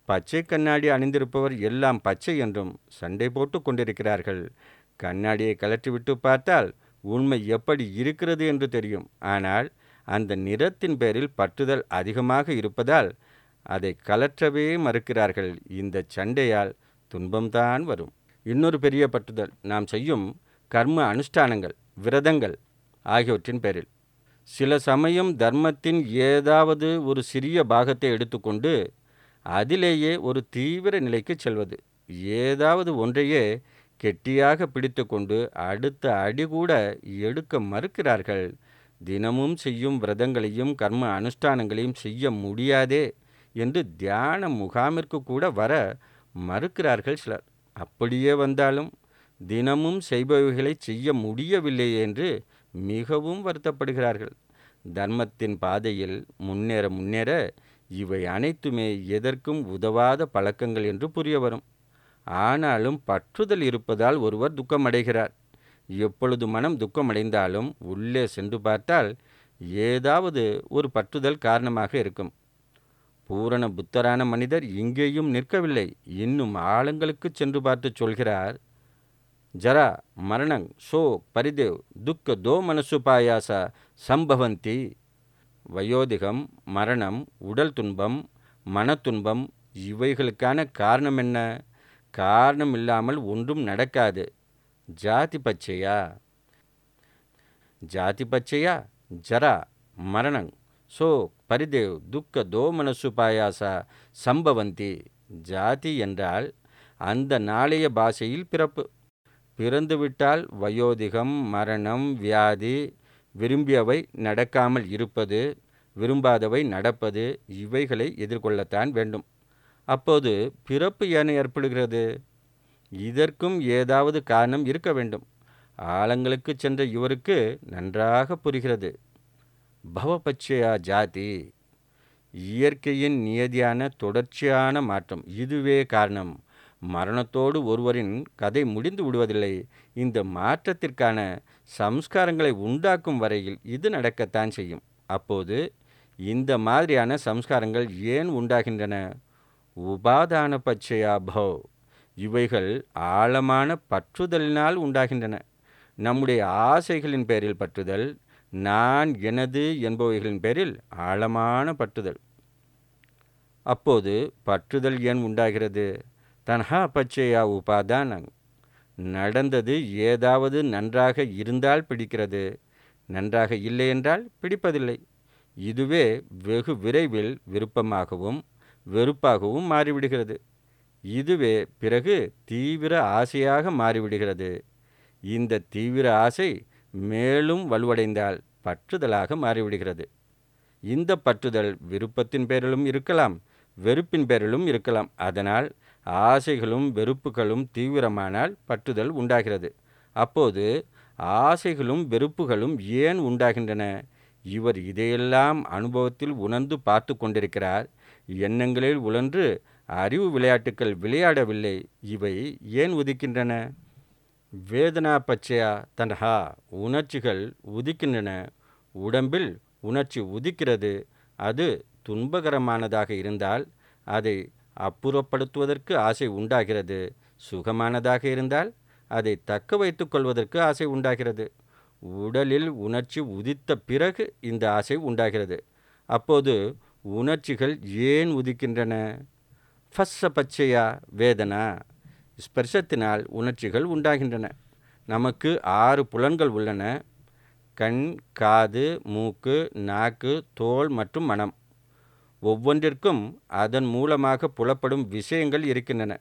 பச்சை கண்ணாடி அணிந்திருப்பவர் எல்லாம் பச்சை என்றும் சண்டை போட்டு கொண்டிருக்கிறார்கள் கண்ணாடியை கலற்றிவிட்டு பார்த்தால் உண்மை எப்படி இருக்கிறது என்று தெரியும் ஆனால் அந்த நிறத்தின் பேரில் பற்றுதல் அதிகமாக இருப்பதால் அதை கலற்றவே மறுக்கிறார்கள் இந்த சண்டையால் துன்பம்தான் வரும் இன்னொரு பெரிய பற்றுதல் நாம் செய்யும் கர்ம அனுஷ்டானங்கள் விரதங்கள் ஆகியவற்றின் பேரில் சில சமயம் தர்மத்தின் ஏதாவது ஒரு சிறிய பாகத்தை எடுத்துக்கொண்டு அதிலேயே ஒரு தீவிர நிலைக்கு செல்வது ஏதாவது ஒன்றையே கெட்டியாக பிடித்து கொண்டு அடுத்த அடி கூட எடுக்க மறுக்கிறார்கள் தினமும் செய்யும் விரதங்களையும் கர்ம அனுஷ்டானங்களையும் செய்ய முடியாதே என்று தியான முகாமிற்கு கூட வர மறுக்கிறார்கள் சிலர் அப்படியே வந்தாலும் தினமும் செய்பவைகளை செய்ய முடியவில்லை என்று மிகவும் வருத்தப்படுகிறார்கள் தர்மத்தின் பாதையில் முன்னேற முன்னேற இவை அனைத்துமே எதற்கும் உதவாத பழக்கங்கள் என்று புரிய வரும் ஆனாலும் பற்றுதல் இருப்பதால் ஒருவர் துக்கமடைகிறார் எப்பொழுது மனம் துக்கமடைந்தாலும் உள்ளே சென்று பார்த்தால் ஏதாவது ஒரு பற்றுதல் காரணமாக இருக்கும் பூரண புத்தரான மனிதர் இங்கேயும் நிற்கவில்லை இன்னும் ஆழங்களுக்கு சென்று பார்த்து சொல்கிறார் ஜரா மரணங் சோக் பரிதேவ் துக்க தோ மனசுபாயாச சம்பவந்தி வயோதிகம் மரணம் உடல் துன்பம் மனத்துன்பம் இவைகளுக்கான காரணம் என்ன காரணம் இல்லாமல் ஒன்றும் நடக்காது ஜாதி பச்சையா ஜாதி பச்சையா ஜரா மரணங் சோக் பரிதேவ் துக்க தோ மனசுபாயாச சம்பவந்தி ஜாதி என்றால் அந்த நாளைய பாஷையில் பிறப்பு பிறந்துவிட்டால் வயோதிகம் மரணம் வியாதி விரும்பியவை நடக்காமல் இருப்பது விரும்பாதவை நடப்பது இவைகளை எதிர்கொள்ளத்தான் வேண்டும் அப்போது பிறப்பு ஏன் ஏற்படுகிறது இதற்கும் ஏதாவது காரணம் இருக்க வேண்டும் ஆழங்களுக்கு சென்ற இவருக்கு நன்றாக புரிகிறது பவபட்சயா ஜாதி இயற்கையின் நியதியான தொடர்ச்சியான மாற்றம் இதுவே காரணம் மரணத்தோடு ஒருவரின் கதை முடிந்து விடுவதில்லை இந்த மாற்றத்திற்கான சம்ஸ்காரங்களை உண்டாக்கும் வரையில் இது நடக்கத்தான் செய்யும் அப்போது இந்த மாதிரியான சம்ஸ்காரங்கள் ஏன் உண்டாகின்றன உபாதான பச்சையா பவ் இவைகள் ஆழமான பற்றுதலினால் உண்டாகின்றன நம்முடைய ஆசைகளின் பேரில் பற்றுதல் நான் எனது என்பவைகளின் பேரில் ஆழமான பற்றுதல் அப்போது பற்றுதல் ஏன் உண்டாகிறது தன்ஹா பச்சையா உபாதானங் நடந்தது ஏதாவது நன்றாக இருந்தால் பிடிக்கிறது நன்றாக இல்லை என்றால் பிடிப்பதில்லை இதுவே வெகு விரைவில் விருப்பமாகவும் வெறுப்பாகவும் மாறிவிடுகிறது இதுவே பிறகு தீவிர ஆசையாக மாறிவிடுகிறது இந்த தீவிர ஆசை மேலும் வலுவடைந்தால் பற்றுதலாக மாறிவிடுகிறது இந்த பற்றுதல் விருப்பத்தின் பேரிலும் இருக்கலாம் வெறுப்பின் பேரிலும் இருக்கலாம் அதனால் ஆசைகளும் வெறுப்புகளும் தீவிரமானால் பற்றுதல் உண்டாகிறது அப்போது ஆசைகளும் வெறுப்புகளும் ஏன் உண்டாகின்றன இவர் இதையெல்லாம் அனுபவத்தில் உணர்ந்து பார்த்து கொண்டிருக்கிறார் எண்ணங்களில் உழன்று அறிவு விளையாட்டுக்கள் விளையாடவில்லை இவை ஏன் உதிக்கின்றன வேதனா பச்சையா தன்ஹா உணர்ச்சிகள் உதிக்கின்றன உடம்பில் உணர்ச்சி உதிக்கிறது அது துன்பகரமானதாக இருந்தால் அதை அப்புறப்படுத்துவதற்கு ஆசை உண்டாகிறது சுகமானதாக இருந்தால் அதை தக்க வைத்து கொள்வதற்கு ஆசை உண்டாகிறது உடலில் உணர்ச்சி உதித்த பிறகு இந்த ஆசை உண்டாகிறது அப்போது உணர்ச்சிகள் ஏன் உதிக்கின்றன ஃபஸ்ஸ பச்சையா வேதனா ஸ்பர்சத்தினால் உணர்ச்சிகள் உண்டாகின்றன நமக்கு ஆறு புலன்கள் உள்ளன கண் காது மூக்கு நாக்கு தோல் மற்றும் மனம் ஒவ்வொன்றிற்கும் அதன் மூலமாக புலப்படும் விஷயங்கள் இருக்கின்றன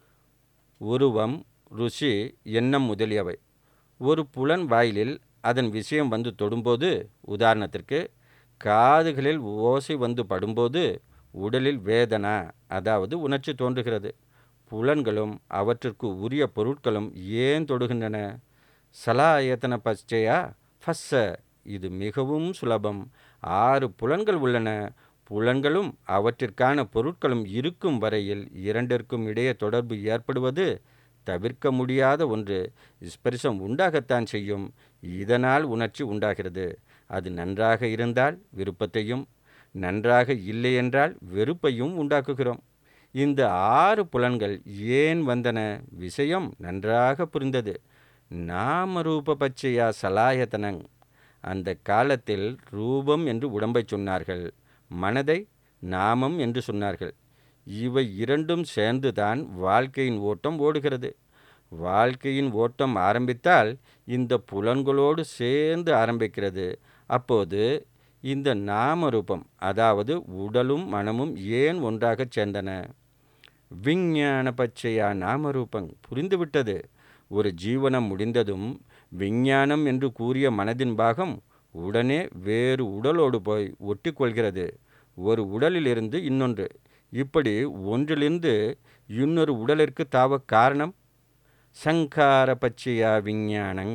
உருவம் ருசி எண்ணம் முதலியவை ஒரு புலன் வாயிலில் அதன் விஷயம் வந்து தொடும்போது உதாரணத்திற்கு காதுகளில் ஓசை வந்து படும்போது உடலில் வேதனா அதாவது உணர்ச்சி தோன்றுகிறது புலன்களும் அவற்றிற்கு உரிய பொருட்களும் ஏன் தொடுகின்றன சலாயத்தன பச்சையா ஃபஸ்ஸ இது மிகவும் சுலபம் ஆறு புலன்கள் உள்ளன புலன்களும் அவற்றிற்கான பொருட்களும் இருக்கும் வரையில் இரண்டிற்கும் இடையே தொடர்பு ஏற்படுவது தவிர்க்க முடியாத ஒன்று ஸ்பரிசம் உண்டாகத்தான் செய்யும் இதனால் உணர்ச்சி உண்டாகிறது அது நன்றாக இருந்தால் விருப்பத்தையும் நன்றாக இல்லை என்றால் வெறுப்பையும் உண்டாக்குகிறோம் இந்த ஆறு புலன்கள் ஏன் வந்தன விஷயம் நன்றாக புரிந்தது நாமரூப பச்சையா சலாயத்தனங் அந்த காலத்தில் ரூபம் என்று உடம்பை சொன்னார்கள் மனதை நாமம் என்று சொன்னார்கள் இவை இரண்டும் சேர்ந்துதான் வாழ்க்கையின் ஓட்டம் ஓடுகிறது வாழ்க்கையின் ஓட்டம் ஆரம்பித்தால் இந்த புலன்களோடு சேர்ந்து ஆரம்பிக்கிறது அப்போது இந்த நாமரூபம் அதாவது உடலும் மனமும் ஏன் ஒன்றாகச் சேர்ந்தன விஞ்ஞான பச்சையா நாமரூபம் புரிந்துவிட்டது ஒரு ஜீவனம் முடிந்ததும் விஞ்ஞானம் என்று கூறிய மனதின் பாகம் உடனே வேறு உடலோடு போய் ஒட்டிக்கொள்கிறது ஒரு உடலிலிருந்து இன்னொன்று இப்படி ஒன்றிலிருந்து இன்னொரு உடலிற்கு தாவ காரணம் சங்கார பச்சையா விஞ்ஞானங்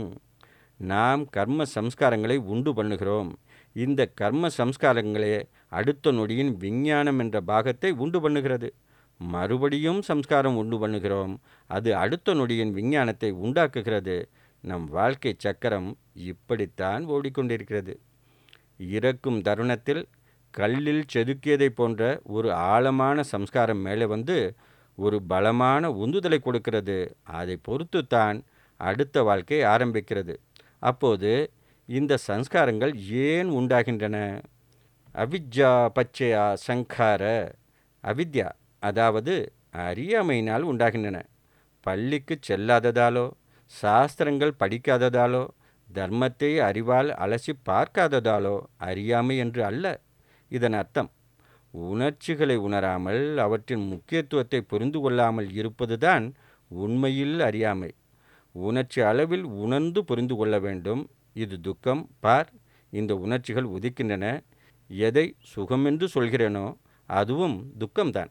நாம் கர்ம சம்ஸ்காரங்களை உண்டு பண்ணுகிறோம் இந்த கர்ம சம்ஸ்காரங்களே அடுத்த நொடியின் விஞ்ஞானம் என்ற பாகத்தை உண்டு பண்ணுகிறது மறுபடியும் சம்ஸ்காரம் உண்டு பண்ணுகிறோம் அது அடுத்த நொடியின் விஞ்ஞானத்தை உண்டாக்குகிறது நம் வாழ்க்கை சக்கரம் இப்படித்தான் ஓடிக்கொண்டிருக்கிறது இறக்கும் தருணத்தில் கல்லில் செதுக்கியதை போன்ற ஒரு ஆழமான சம்ஸ்காரம் மேலே வந்து ஒரு பலமான உந்துதலை கொடுக்கிறது அதை பொறுத்துத்தான் அடுத்த வாழ்க்கை ஆரம்பிக்கிறது அப்போது இந்த சம்ஸ்காரங்கள் ஏன் உண்டாகின்றன அவித்யா பச்சையா சங்கார அவித்யா அதாவது அறியாமையினால் உண்டாகின்றன பள்ளிக்கு செல்லாததாலோ சாஸ்திரங்கள் படிக்காததாலோ தர்மத்தை அறிவால் அலசி பார்க்காததாலோ அறியாமை என்று அல்ல இதன் அர்த்தம் உணர்ச்சிகளை உணராமல் அவற்றின் முக்கியத்துவத்தை புரிந்து கொள்ளாமல் இருப்பதுதான் உண்மையில் அறியாமை உணர்ச்சி அளவில் உணர்ந்து புரிந்து கொள்ள வேண்டும் இது துக்கம் பார் இந்த உணர்ச்சிகள் உதிக்கின்றன எதை சுகமென்று சொல்கிறேனோ அதுவும் துக்கம்தான்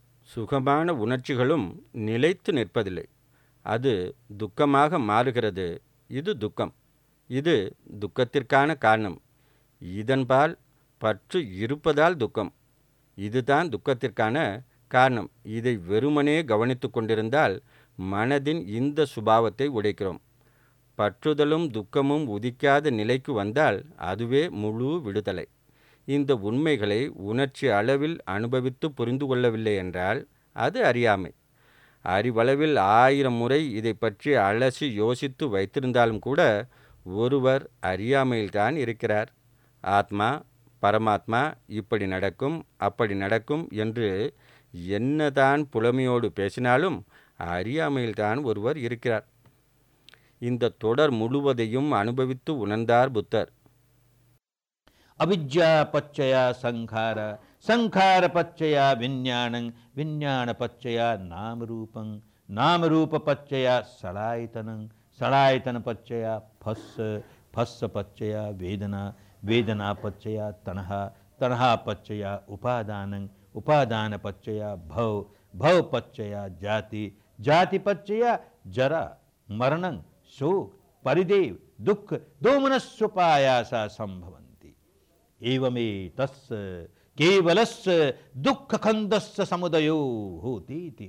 சுகமான உணர்ச்சிகளும் நிலைத்து நிற்பதில்லை அது துக்கமாக மாறுகிறது இது துக்கம் இது துக்கத்திற்கான காரணம் இதன்பால் பற்று இருப்பதால் துக்கம் இதுதான் துக்கத்திற்கான காரணம் இதை வெறுமனே கவனித்து கொண்டிருந்தால் மனதின் இந்த சுபாவத்தை உடைக்கிறோம் பற்றுதலும் துக்கமும் உதிக்காத நிலைக்கு வந்தால் அதுவே முழு விடுதலை இந்த உண்மைகளை உணர்ச்சி அளவில் அனுபவித்து புரிந்து கொள்ளவில்லை என்றால் அது அறியாமை அறிவளவில் ஆயிரம் முறை இதை பற்றி அலசி யோசித்து வைத்திருந்தாலும் கூட ஒருவர் அறியாமையில்தான் இருக்கிறார் ஆத்மா பரமாத்மா இப்படி நடக்கும் அப்படி நடக்கும் என்று என்னதான் புலமையோடு பேசினாலும் அறியாமையில்தான் ஒருவர் இருக்கிறார் இந்த தொடர் முழுவதையும் அனுபவித்து உணர்ந்தார் புத்தர் ಅವಿದ್ಯಾ ಪಚ್ಚಯ ಸಂಖಾರ ಸಂಖಾರ ಪಚ್ಚಯ ವಿಜ್ಞಾನಂ ವಿಜ್ಞಾನ ಪಚ್ಚಯ ನಾಮರೂಪಂ ನಾಮರೂಪ ಪಚ್ಚಯ ಸಲಾಯತನಂ ಸಲಾಯತನ ಪಚ್ಚಯ ಫಸ್ಸ ಫಸ್ಸ ಪಚ್ಚಯ ವೇದನ ವೇದನಾ ಪಚ್ಚಯ ತಣಃ ತಣಃ ಪಚ್ಚಯ ಉಪಾದಾನಂ ಉಪಾದಾನ ಪಚ್ಚಯ ಭವ್ ಭವ್ ಪಚ್ಚಯ ಜಾತಿ ಜಾತಿ ಪಚ್ಚಯ ಜರ ಮರಣಂ ಶೋಕ್ ಪರಿದೇವ್ ದುಃಖ ದೋಮನಸ್ಸುಪಾಯಾಸ ಸಂಭವಂತಿ ಏವಮೇ ತಸ್ಸ ಕೇವಲಸ್ಸ ದುಃಖಖಂದಸ್ಸ ಸಮುದಯೋ ಹೋತೀತಿ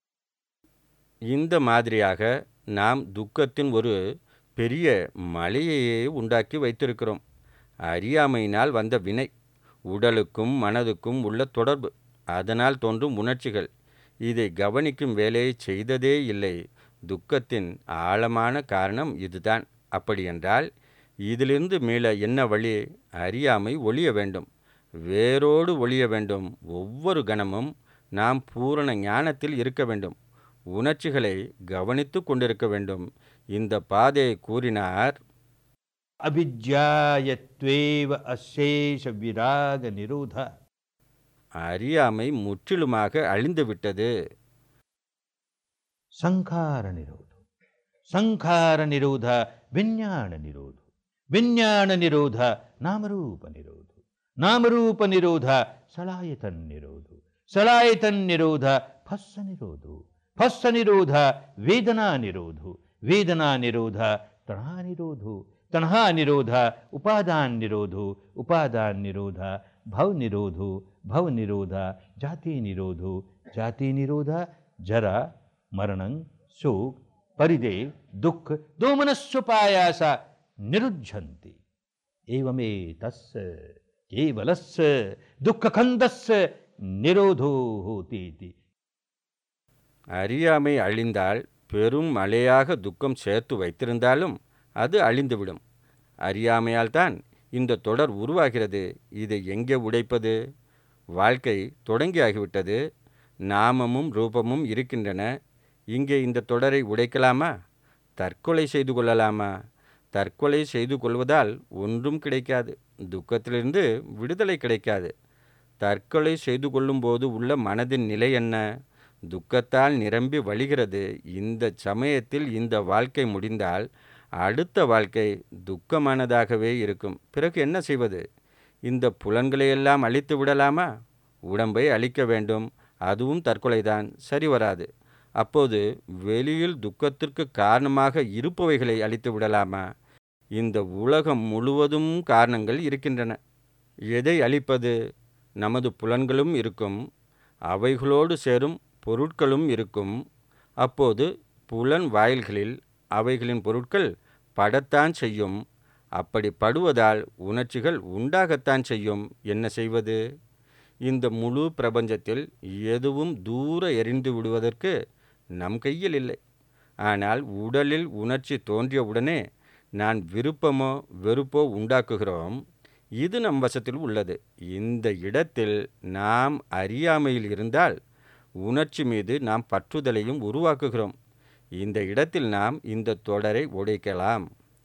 இந்த மாதிரியாக நாம் துக்கத்தின் ஒரு பெரிய மலையையே உண்டாக்கி வைத்திருக்கிறோம் அறியாமையினால் வந்த வினை உடலுக்கும் மனதுக்கும் உள்ள தொடர்பு அதனால் தோன்றும் உணர்ச்சிகள் இதை கவனிக்கும் வேலையை செய்ததே இல்லை துக்கத்தின் ஆழமான காரணம் இதுதான் அப்படியென்றால் இதிலிருந்து மீள என்ன வழி அறியாமை ஒழிய வேண்டும் வேரோடு ஒழிய வேண்டும் ஒவ்வொரு கணமும் நாம் பூரண ஞானத்தில் இருக்க வேண்டும் உணர்ச்சிகளை கவனித்து கொண்டிருக்க வேண்டும் இந்த பாதையை கூறினார் ಅವಿದ್ಯಾಯತ್ವೇವ ಅಶೇಷ ವಿರಾಗ ನಿರೋಧ அறியாமை முற்றிலுமாக அழிந்துவிட்டது ಸಂಖಾರ ನಿರೋಧ ಸಂಖಾರ ನಿರೋಧ ವಿಜ್ಞಾನ ನಿರೋಧ ವಿಜ್ಞಾನ ನಿರೋಧ ನಾಮರೂಪ ನಿರೋಧ ನಾಮರೂಪ ನಿರೋಧ ಸಲಾಯತನ್ ನಿರೋಧ ಸಲಾಯತನ್ ನಿರೋಧ ಫಸ್ಸ ನಿರೋಧ ಫಸ್ಸ ನಿರೋಧ ವೇದನಾ ನಿರೋಧ ವೇದನಾ ನಿರೋಧ ತಣಾ ನಿರೋಧ ತಣಾ ನಿರೋಧ ಉಪಾದಾನ್ ನಿರೋಧ ಉಪಾದಾನ್ ನಿರೋಧ ಭವ್ ನಿರೋಧ ಭವ್ ನಿರೋಧ ಜಾತಿ ನಿರೋಧ ಜಾತಿ ನಿರೋಧ ಜರ ಮರಣಂ ಶೋಕ್ ಪರಿದೇವ್ ದುಃಖ ದೋಮನಸ್ಸುಪಾಯಾಸ ನಿರುಜ್ಜಂತಿ ಏವಮೇ ತಸ್ಸ ಕೇವಲಸ್ಸ ದುಃಖಖಂದಸ್ಸ ನಿರೋಧೋ ಹೋತೀತಿ அறியாமை அழிந்தால் பெரும் மழையாக துக்கம் சேர்த்து வைத்திருந்தாலும் அது அழிந்துவிடும் அறியாமையால் தான் இந்த தொடர் உருவாகிறது இதை எங்கே உடைப்பது வாழ்க்கை தொடங்கியாகிவிட்டது நாமமும் ரூபமும் இருக்கின்றன இங்கே இந்த தொடரை உடைக்கலாமா தற்கொலை செய்து கொள்ளலாமா தற்கொலை செய்து கொள்வதால் ஒன்றும் கிடைக்காது துக்கத்திலிருந்து விடுதலை கிடைக்காது தற்கொலை செய்து கொள்ளும்போது உள்ள மனதின் நிலை என்ன துக்கத்தால் நிரம்பி வழிகிறது இந்த சமயத்தில் இந்த வாழ்க்கை முடிந்தால் அடுத்த வாழ்க்கை துக்கமானதாகவே இருக்கும் பிறகு என்ன செய்வது இந்த புலன்களையெல்லாம் அழித்து விடலாமா உடம்பை அழிக்க வேண்டும் அதுவும் தற்கொலைதான் சரி வராது அப்போது வெளியில் துக்கத்திற்கு காரணமாக இருப்பவைகளை அழித்து விடலாமா இந்த உலகம் முழுவதும் காரணங்கள் இருக்கின்றன எதை அழிப்பது நமது புலன்களும் இருக்கும் அவைகளோடு சேரும் பொருட்களும் இருக்கும் அப்போது புலன் வாயில்களில் அவைகளின் பொருட்கள் படத்தான் செய்யும் அப்படி படுவதால் உணர்ச்சிகள் உண்டாகத்தான் செய்யும் என்ன செய்வது இந்த முழு பிரபஞ்சத்தில் எதுவும் தூர எரிந்து விடுவதற்கு நம் கையில் இல்லை ஆனால் உடலில் உணர்ச்சி தோன்றியவுடனே நான் விருப்பமோ வெறுப்போ உண்டாக்குகிறோம் இது நம் வசத்தில் உள்ளது இந்த இடத்தில் நாம் அறியாமையில் இருந்தால் உணர்ச்சி மீது நாம் பற்றுதலையும் உருவாக்குகிறோம் இந்த இடத்தில் நாம் இந்த தொடரை உடைக்கலாம்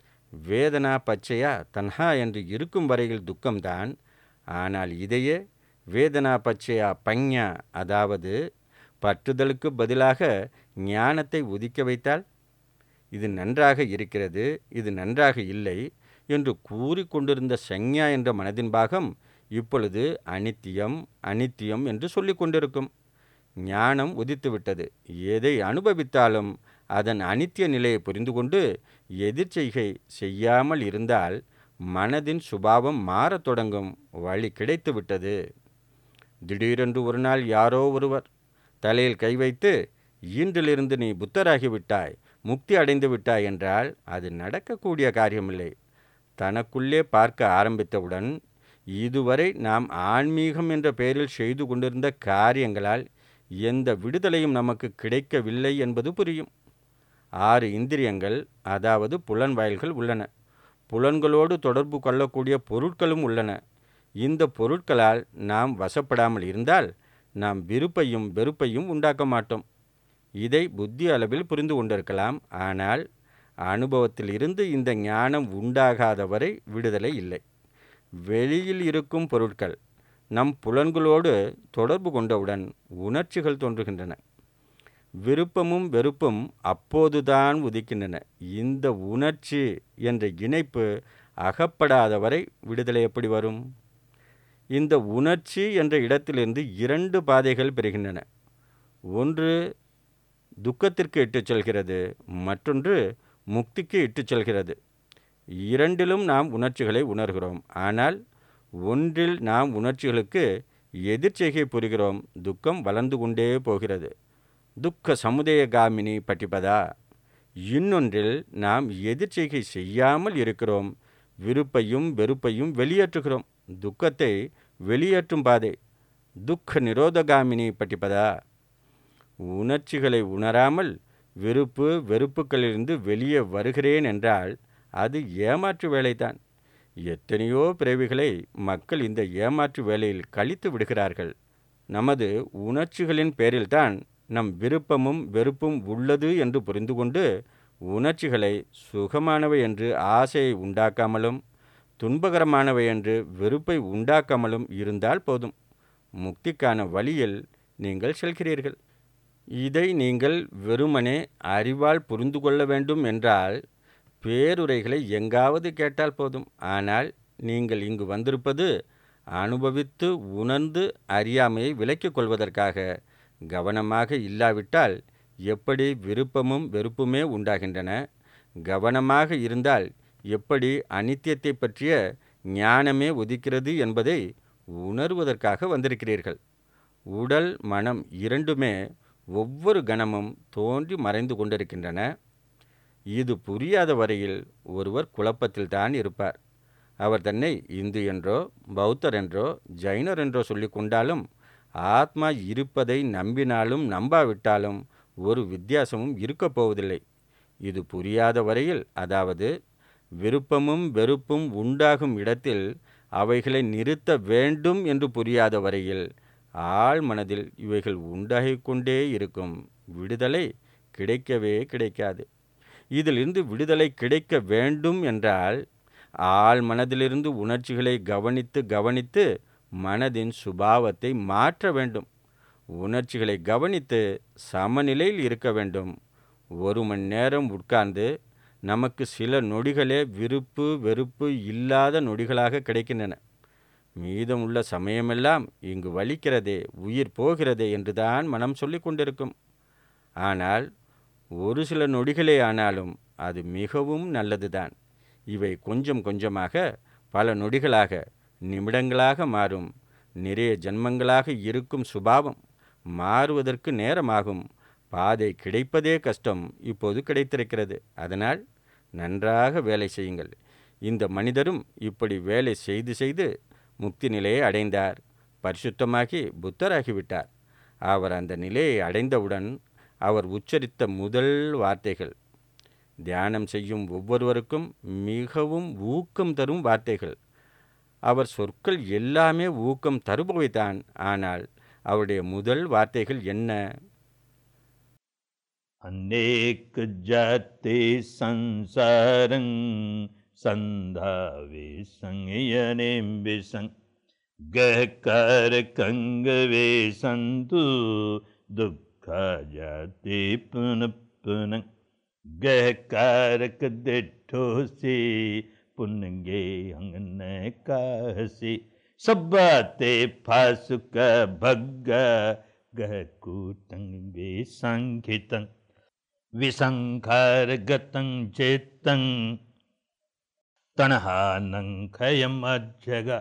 வேதனா பச்சையா தன்ஹா என்று இருக்கும் வரையில் துக்கம்தான் ஆனால் இதையே வேதனா பச்சையா பஞ்ஞா அதாவது பற்றுதலுக்கு பதிலாக ஞானத்தை உதிக்க வைத்தால் இது நன்றாக இருக்கிறது இது நன்றாக இல்லை என்று கூறிக்கொண்டிருந்த சஞ்ஞா என்ற மனதின் பாகம் இப்பொழுது அனித்தியம் அனித்தியம் என்று சொல்லிக் கொண்டிருக்கும் ஞானம் உதித்துவிட்டது எதை அனுபவித்தாலும் அதன் அனித்திய நிலையை புரிந்து கொண்டு எதிர்ச்செய்கை செய்யாமல் இருந்தால் மனதின் சுபாவம் மாறத் தொடங்கும் வழி கிடைத்துவிட்டது திடீரென்று ஒரு நாள் யாரோ ஒருவர் தலையில் கை வைத்து இன்றிலிருந்து நீ புத்தராகி விட்டாய் முக்தி அடைந்து விட்டாய் என்றால் அது நடக்கக்கூடிய காரியமில்லை தனக்குள்ளே பார்க்க ஆரம்பித்தவுடன் இதுவரை நாம் ஆன்மீகம் என்ற பெயரில் செய்து கொண்டிருந்த காரியங்களால் எந்த விடுதலையும் நமக்கு கிடைக்கவில்லை என்பது புரியும் ஆறு இந்திரியங்கள் அதாவது புலன் வாயில்கள் உள்ளன புலன்களோடு தொடர்பு கொள்ளக்கூடிய பொருட்களும் உள்ளன இந்த பொருட்களால் நாம் வசப்படாமல் இருந்தால் நாம் விருப்பையும் வெறுப்பையும் உண்டாக்க மாட்டோம் இதை புத்தி அளவில் புரிந்து கொண்டிருக்கலாம் ஆனால் அனுபவத்தில் இருந்து இந்த ஞானம் உண்டாகாத வரை விடுதலை இல்லை வெளியில் இருக்கும் பொருட்கள் நம் புலன்களோடு தொடர்பு கொண்டவுடன் உணர்ச்சிகள் தோன்றுகின்றன விருப்பமும் வெறுப்பும் அப்போதுதான் உதிக்கின்றன இந்த உணர்ச்சி என்ற இணைப்பு அகப்படாத வரை விடுதலை எப்படி வரும் இந்த உணர்ச்சி என்ற இடத்திலிருந்து இரண்டு பாதைகள் பெறுகின்றன ஒன்று துக்கத்திற்கு இட்டுச் செல்கிறது மற்றொன்று முக்திக்கு இட்டுச் செல்கிறது இரண்டிலும் நாம் உணர்ச்சிகளை உணர்கிறோம் ஆனால் ஒன்றில் நாம் உணர்ச்சிகளுக்கு எதிர்ச்செய்கை புரிகிறோம் துக்கம் வளர்ந்து கொண்டே போகிறது துக்க சமுதயகாமினி பட்டிப்பதா இன்னொன்றில் நாம் எதிர்ச்செய்கை செய்யாமல் இருக்கிறோம் விருப்பையும் வெறுப்பையும் வெளியேற்றுகிறோம் துக்கத்தை வெளியேற்றும் பாதை துக்க நிரோதகாமினி பட்டிப்பதா உணர்ச்சிகளை உணராமல் விருப்பு வெறுப்புகளிலிருந்து வெளியே வருகிறேன் என்றால் அது ஏமாற்று வேலைதான் எத்தனையோ பிறவிகளை மக்கள் இந்த ஏமாற்று வேலையில் கழித்து விடுகிறார்கள் நமது உணர்ச்சிகளின் பேரில்தான் நம் விருப்பமும் வெறுப்பும் உள்ளது என்று புரிந்து கொண்டு உணர்ச்சிகளை சுகமானவை என்று ஆசையை உண்டாக்காமலும் துன்பகரமானவை என்று வெறுப்பை உண்டாக்காமலும் இருந்தால் போதும் முக்திக்கான வழியில் நீங்கள் செல்கிறீர்கள் இதை நீங்கள் வெறுமனே அறிவால் புரிந்து கொள்ள வேண்டும் என்றால் பேருரைகளை எங்காவது கேட்டால் போதும் ஆனால் நீங்கள் இங்கு வந்திருப்பது அனுபவித்து உணர்ந்து அறியாமையை விலக்கிக் கொள்வதற்காக கவனமாக இல்லாவிட்டால் எப்படி விருப்பமும் வெறுப்புமே உண்டாகின்றன கவனமாக இருந்தால் எப்படி அனித்தியத்தை பற்றிய ஞானமே உதிக்கிறது என்பதை உணர்வதற்காக வந்திருக்கிறீர்கள் உடல் மனம் இரண்டுமே ஒவ்வொரு கணமும் தோன்றி மறைந்து கொண்டிருக்கின்றன இது புரியாத வரையில் ஒருவர் குழப்பத்தில்தான் இருப்பார் அவர் தன்னை இந்து என்றோ பௌத்தர் என்றோ ஜைனர் என்றோ சொல்லி கொண்டாலும் ஆத்மா இருப்பதை நம்பினாலும் நம்பாவிட்டாலும் ஒரு வித்தியாசமும் இருக்கப் போவதில்லை இது புரியாத வரையில் அதாவது விருப்பமும் வெறுப்பும் உண்டாகும் இடத்தில் அவைகளை நிறுத்த வேண்டும் என்று புரியாத வரையில் ஆழ் மனதில் இவைகள் உண்டாகிக் கொண்டே இருக்கும் விடுதலை கிடைக்கவே கிடைக்காது இதிலிருந்து விடுதலை கிடைக்க வேண்டும் என்றால் ஆழ் மனதிலிருந்து உணர்ச்சிகளை கவனித்து கவனித்து மனதின் சுபாவத்தை மாற்ற வேண்டும் உணர்ச்சிகளை கவனித்து சமநிலையில் இருக்க வேண்டும் ஒரு மணி நேரம் உட்கார்ந்து நமக்கு சில நொடிகளே விருப்பு வெறுப்பு இல்லாத நொடிகளாக கிடைக்கின்றன மீதமுள்ள சமயமெல்லாம் இங்கு வலிக்கிறதே உயிர் போகிறதே என்றுதான் மனம் சொல்லிக் கொண்டிருக்கும் ஆனால் ஒரு சில நொடிகளே ஆனாலும் அது மிகவும் நல்லதுதான் இவை கொஞ்சம் கொஞ்சமாக பல நொடிகளாக நிமிடங்களாக மாறும் நிறைய ஜன்மங்களாக இருக்கும் சுபாவம் மாறுவதற்கு நேரமாகும் பாதை கிடைப்பதே கஷ்டம் இப்போது கிடைத்திருக்கிறது அதனால் நன்றாக வேலை செய்யுங்கள் இந்த மனிதரும் இப்படி வேலை செய்து செய்து முக்தி நிலையை அடைந்தார் பரிசுத்தமாகி புத்தராகிவிட்டார் அவர் அந்த நிலையை அடைந்தவுடன் அவர் உச்சரித்த முதல் வார்த்தைகள் தியானம் செய்யும் ஒவ்வொருவருக்கும் மிகவும் ஊக்கம் தரும் வார்த்தைகள் அவர் சொற்கள் எல்லாமே ஊக்கம் தருபவைதான் ஆனால் அவருடைய முதல் வார்த்தைகள் என்ன अनेक जाते संसारं सन्धावे संयने विसं गहकार कंगवे संतु दुःख जाते पुनः पुनः गहकारक दिठो से पुनगे अंगन कासी सब्बाते फासुक भग्गा गहकूटंग वे संखितं विसङ्खारगतं चेत्तं तणहानङ्खयमज्जग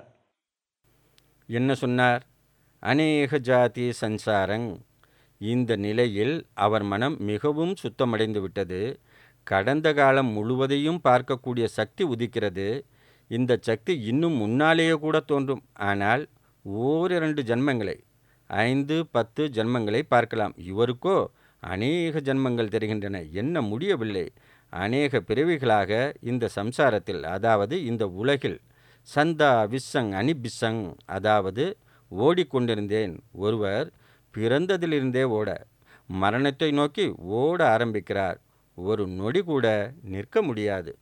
என்ன சொன்னார் அநேக ஜாதி சன்சாரங் இந்த நிலையில் அவர் மனம் மிகவும் சுத்தமடைந்து விட்டது கடந்த காலம் முழுவதையும் பார்க்கக்கூடிய சக்தி உதிக்கிறது இந்த சக்தி இன்னும் முன்னாலேயே கூட தோன்றும் ஆனால் ஓரிரண்டு ஜன்மங்களை ஐந்து பத்து ஜன்மங்களை பார்க்கலாம் இவருக்கோ அநேக ஜன்மங்கள் தெரிகின்றன என்ன முடியவில்லை அநேக பிறவிகளாக இந்த சம்சாரத்தில் அதாவது இந்த உலகில் சந்தா விஸ்ஸங் அனிபிஸ்ஸங் அதாவது ஓடிக்கொண்டிருந்தேன் ஒருவர் பிறந்ததிலிருந்தே ஓட மரணத்தை நோக்கி ஓட ஆரம்பிக்கிறார் ஒரு நொடி கூட நிற்க முடியாது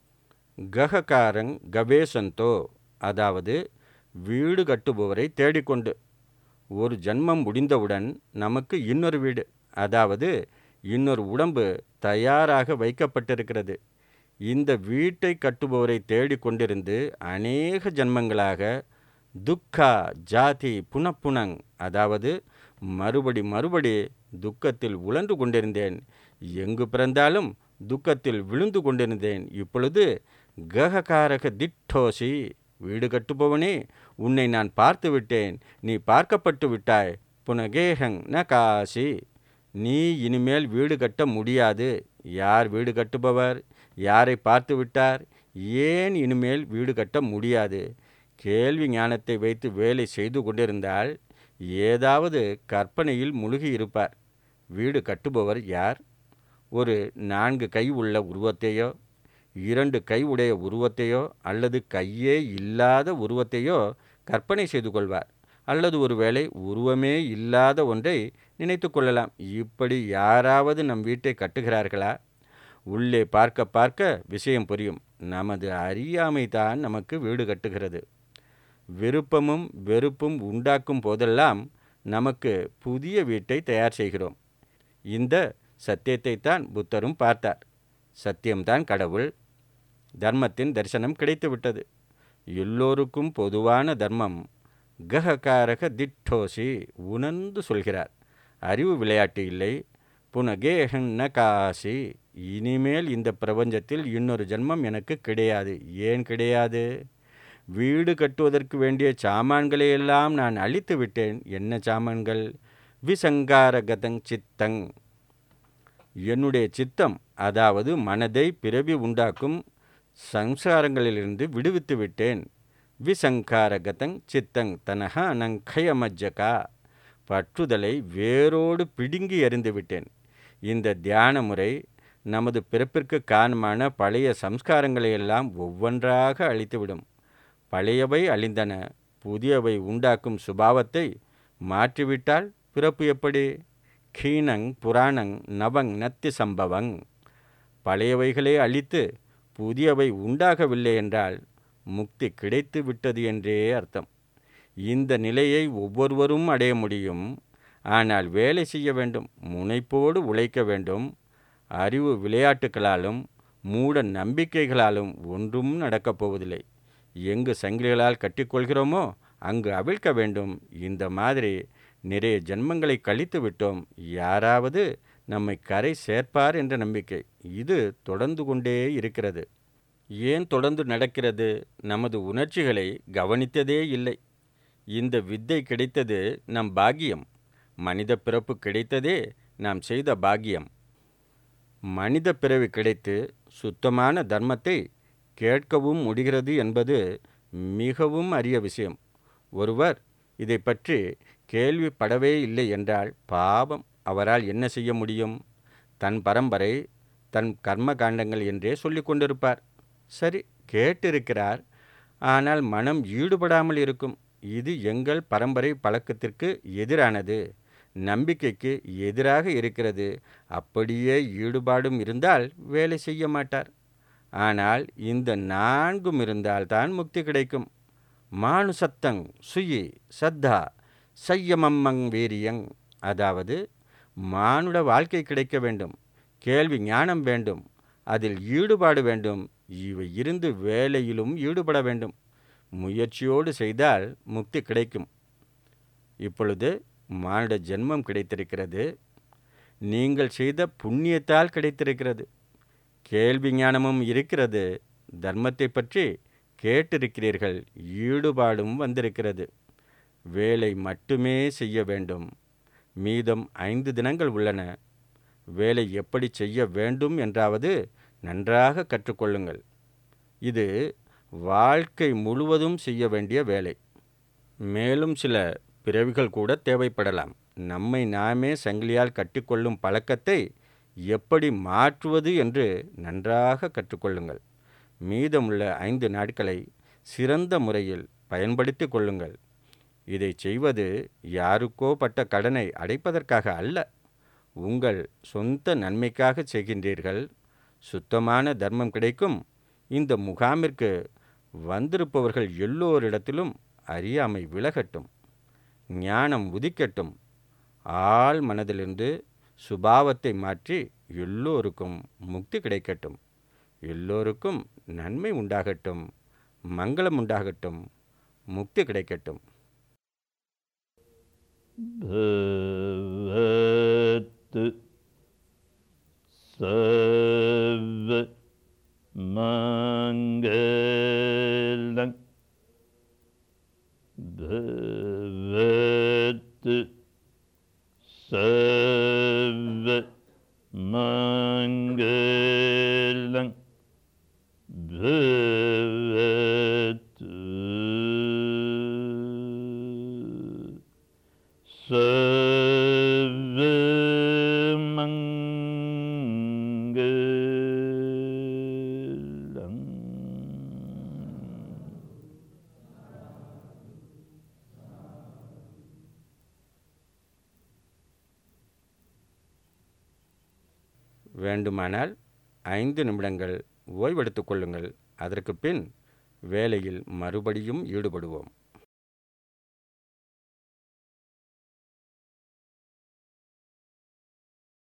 கககாரங் கவேசந்தோ அதாவது வீடு கட்டுபவரை தேடிக்கொண்டு ஒரு ஜன்மம் முடிந்தவுடன் நமக்கு இன்னொரு வீடு அதாவது இன்னொரு உடம்பு தயாராக வைக்கப்பட்டிருக்கிறது இந்த வீட்டை கட்டுபவரை தேடிக்கொண்டிருந்து அநேக ஜன்மங்களாக துக்கா ஜாதி புனப்புனங் அதாவது மறுபடி மறுபடி துக்கத்தில் உழன்று கொண்டிருந்தேன் எங்கு பிறந்தாலும் துக்கத்தில் விழுந்து கொண்டிருந்தேன் இப்பொழுது கககாரக திட்டோசி வீடு கட்டுபவனே உன்னை நான் பார்த்து விட்டேன் நீ பார்க்கப்பட்டு விட்டாய் புனகேஹங் ந காசி நீ இனிமேல் வீடு கட்ட முடியாது யார் வீடு கட்டுபவர் யாரை பார்த்து விட்டார் ஏன் இனிமேல் வீடு கட்ட முடியாது கேள்வி ஞானத்தை வைத்து வேலை செய்து கொண்டிருந்தால் ஏதாவது கற்பனையில் முழுகி இருப்பார் வீடு கட்டுபவர் யார் ஒரு நான்கு கை உள்ள உருவத்தையோ இரண்டு கை உடைய உருவத்தையோ அல்லது கையே இல்லாத உருவத்தையோ கற்பனை செய்து கொள்வார் அல்லது ஒருவேளை உருவமே இல்லாத ஒன்றை நினைத்து கொள்ளலாம் இப்படி யாராவது நம் வீட்டை கட்டுகிறார்களா உள்ளே பார்க்க பார்க்க விஷயம் புரியும் நமது அறியாமை தான் நமக்கு வீடு கட்டுகிறது விருப்பமும் வெறுப்பும் உண்டாக்கும் போதெல்லாம் நமக்கு புதிய வீட்டை தயார் செய்கிறோம் இந்த சத்தியத்தை தான் புத்தரும் பார்த்தார் சத்தியம்தான் கடவுள் தர்மத்தின் தரிசனம் கிடைத்துவிட்டது எல்லோருக்கும் பொதுவான தர்மம் கஹகாரக திட்டோசி உணர்ந்து சொல்கிறார் அறிவு விளையாட்டு இல்லை புனகேஹன் ந காசி இனிமேல் இந்த பிரபஞ்சத்தில் இன்னொரு ஜென்மம் எனக்கு கிடையாது ஏன் கிடையாது வீடு கட்டுவதற்கு வேண்டிய சாமான்களை எல்லாம் நான் அழித்து விட்டேன் என்ன சாமான்கள் விசங்காரகதங் சித்தங் என்னுடைய சித்தம் அதாவது மனதை பிறவி உண்டாக்கும் சம்சாரங்களிலிருந்து விடுவித்து விட்டேன் விசங்காரகதங் சித்தங் தனக அனங்கயமஜ்ஜகா பற்றுதலை வேரோடு பிடுங்கி எறிந்து விட்டேன் இந்த தியான முறை நமது பிறப்பிற்கு காரணமான பழைய சம்ஸ்காரங்களை எல்லாம் ஒவ்வொன்றாக அழித்துவிடும் பழையவை அழிந்தன புதியவை உண்டாக்கும் சுபாவத்தை மாற்றிவிட்டால் பிறப்பு எப்படி கீனங் புராணங் நவங் நத்தி சம்பவங் பழையவைகளே அழித்து புதியவை உண்டாகவில்லை என்றால் முக்தி கிடைத்து விட்டது என்றே அர்த்தம் இந்த நிலையை ஒவ்வொருவரும் அடைய முடியும் ஆனால் வேலை செய்ய வேண்டும் முனைப்போடு உழைக்க வேண்டும் அறிவு விளையாட்டுகளாலும் மூட நம்பிக்கைகளாலும் ஒன்றும் நடக்கப் போவதில்லை எங்கு சங்கிலிகளால் கட்டிக்கொள்கிறோமோ அங்கு அவிழ்க்க வேண்டும் இந்த மாதிரி நிறைய ஜென்மங்களை கழித்து விட்டோம் யாராவது நம்மை கரை சேர்ப்பார் என்ற நம்பிக்கை இது தொடர்ந்து கொண்டே இருக்கிறது ஏன் தொடர்ந்து நடக்கிறது நமது உணர்ச்சிகளை கவனித்ததே இல்லை இந்த வித்தை கிடைத்தது நம் பாக்கியம் மனித பிறப்பு கிடைத்ததே நாம் செய்த பாக்கியம் மனித பிறவி கிடைத்து சுத்தமான தர்மத்தை கேட்கவும் முடிகிறது என்பது மிகவும் அரிய விஷயம் ஒருவர் இதை பற்றி கேள்விப்படவே இல்லை என்றால் பாவம் அவரால் என்ன செய்ய முடியும் தன் பரம்பரை தன் கர்ம காண்டங்கள் என்றே சொல்லி கொண்டிருப்பார் சரி கேட்டிருக்கிறார் ஆனால் மனம் ஈடுபடாமல் இருக்கும் இது எங்கள் பரம்பரை பழக்கத்திற்கு எதிரானது நம்பிக்கைக்கு எதிராக இருக்கிறது அப்படியே ஈடுபாடும் இருந்தால் வேலை செய்ய மாட்டார் ஆனால் இந்த நான்கும் இருந்தால்தான் முக்தி கிடைக்கும் மானுசத்தங் சுயி சத்தா சையமம்மங் வீரியங் அதாவது மானுட வாழ்க்கை கிடைக்க வேண்டும் கேள்வி ஞானம் வேண்டும் அதில் ஈடுபாடு வேண்டும் இவை இருந்து வேலையிலும் ஈடுபட வேண்டும் முயற்சியோடு செய்தால் முக்தி கிடைக்கும் இப்பொழுது மானுட ஜென்மம் கிடைத்திருக்கிறது நீங்கள் செய்த புண்ணியத்தால் கிடைத்திருக்கிறது கேள்வி ஞானமும் இருக்கிறது தர்மத்தை பற்றி கேட்டிருக்கிறீர்கள் ஈடுபாடும் வந்திருக்கிறது வேலை மட்டுமே செய்ய வேண்டும் மீதம் ஐந்து தினங்கள் உள்ளன வேலை எப்படி செய்ய வேண்டும் என்றாவது நன்றாக கற்றுக்கொள்ளுங்கள் இது வாழ்க்கை முழுவதும் செய்ய வேண்டிய வேலை மேலும் சில பிறவிகள் கூட தேவைப்படலாம் நம்மை நாமே சங்கிலியால் கட்டிக்கொள்ளும் பழக்கத்தை எப்படி மாற்றுவது என்று நன்றாக கற்றுக்கொள்ளுங்கள் மீதமுள்ள ஐந்து நாட்களை சிறந்த முறையில் பயன்படுத்தி கொள்ளுங்கள் இதை செய்வது யாருக்கோ பட்ட கடனை அடைப்பதற்காக அல்ல உங்கள் சொந்த நன்மைக்காக செய்கின்றீர்கள் சுத்தமான தர்மம் கிடைக்கும் இந்த முகாமிற்கு வந்திருப்பவர்கள் எல்லோரிடத்திலும் அறியாமை விலகட்டும் ஞானம் உதிக்கட்டும் ஆள் மனதிலிருந்து சுபாவத்தை மாற்றி எல்லோருக்கும் முக்தி கிடைக்கட்டும் எல்லோருக்கும் நன்மை உண்டாகட்டும் மங்களம் உண்டாகட்டும் முக்தி கிடைக்கட்டும் भवतु सर्वमङ्गलं भवतु सर्वमङ्गलं भवतु सर्वमङ्गलम् வேண்டுமானால் ஐந்து நிமிடங்கள் ஓய்வெடுத்துக் கொள்ளுங்கள் அதற்கு பின் வேலையில் மறுபடியும் ஈடுபடுவோம்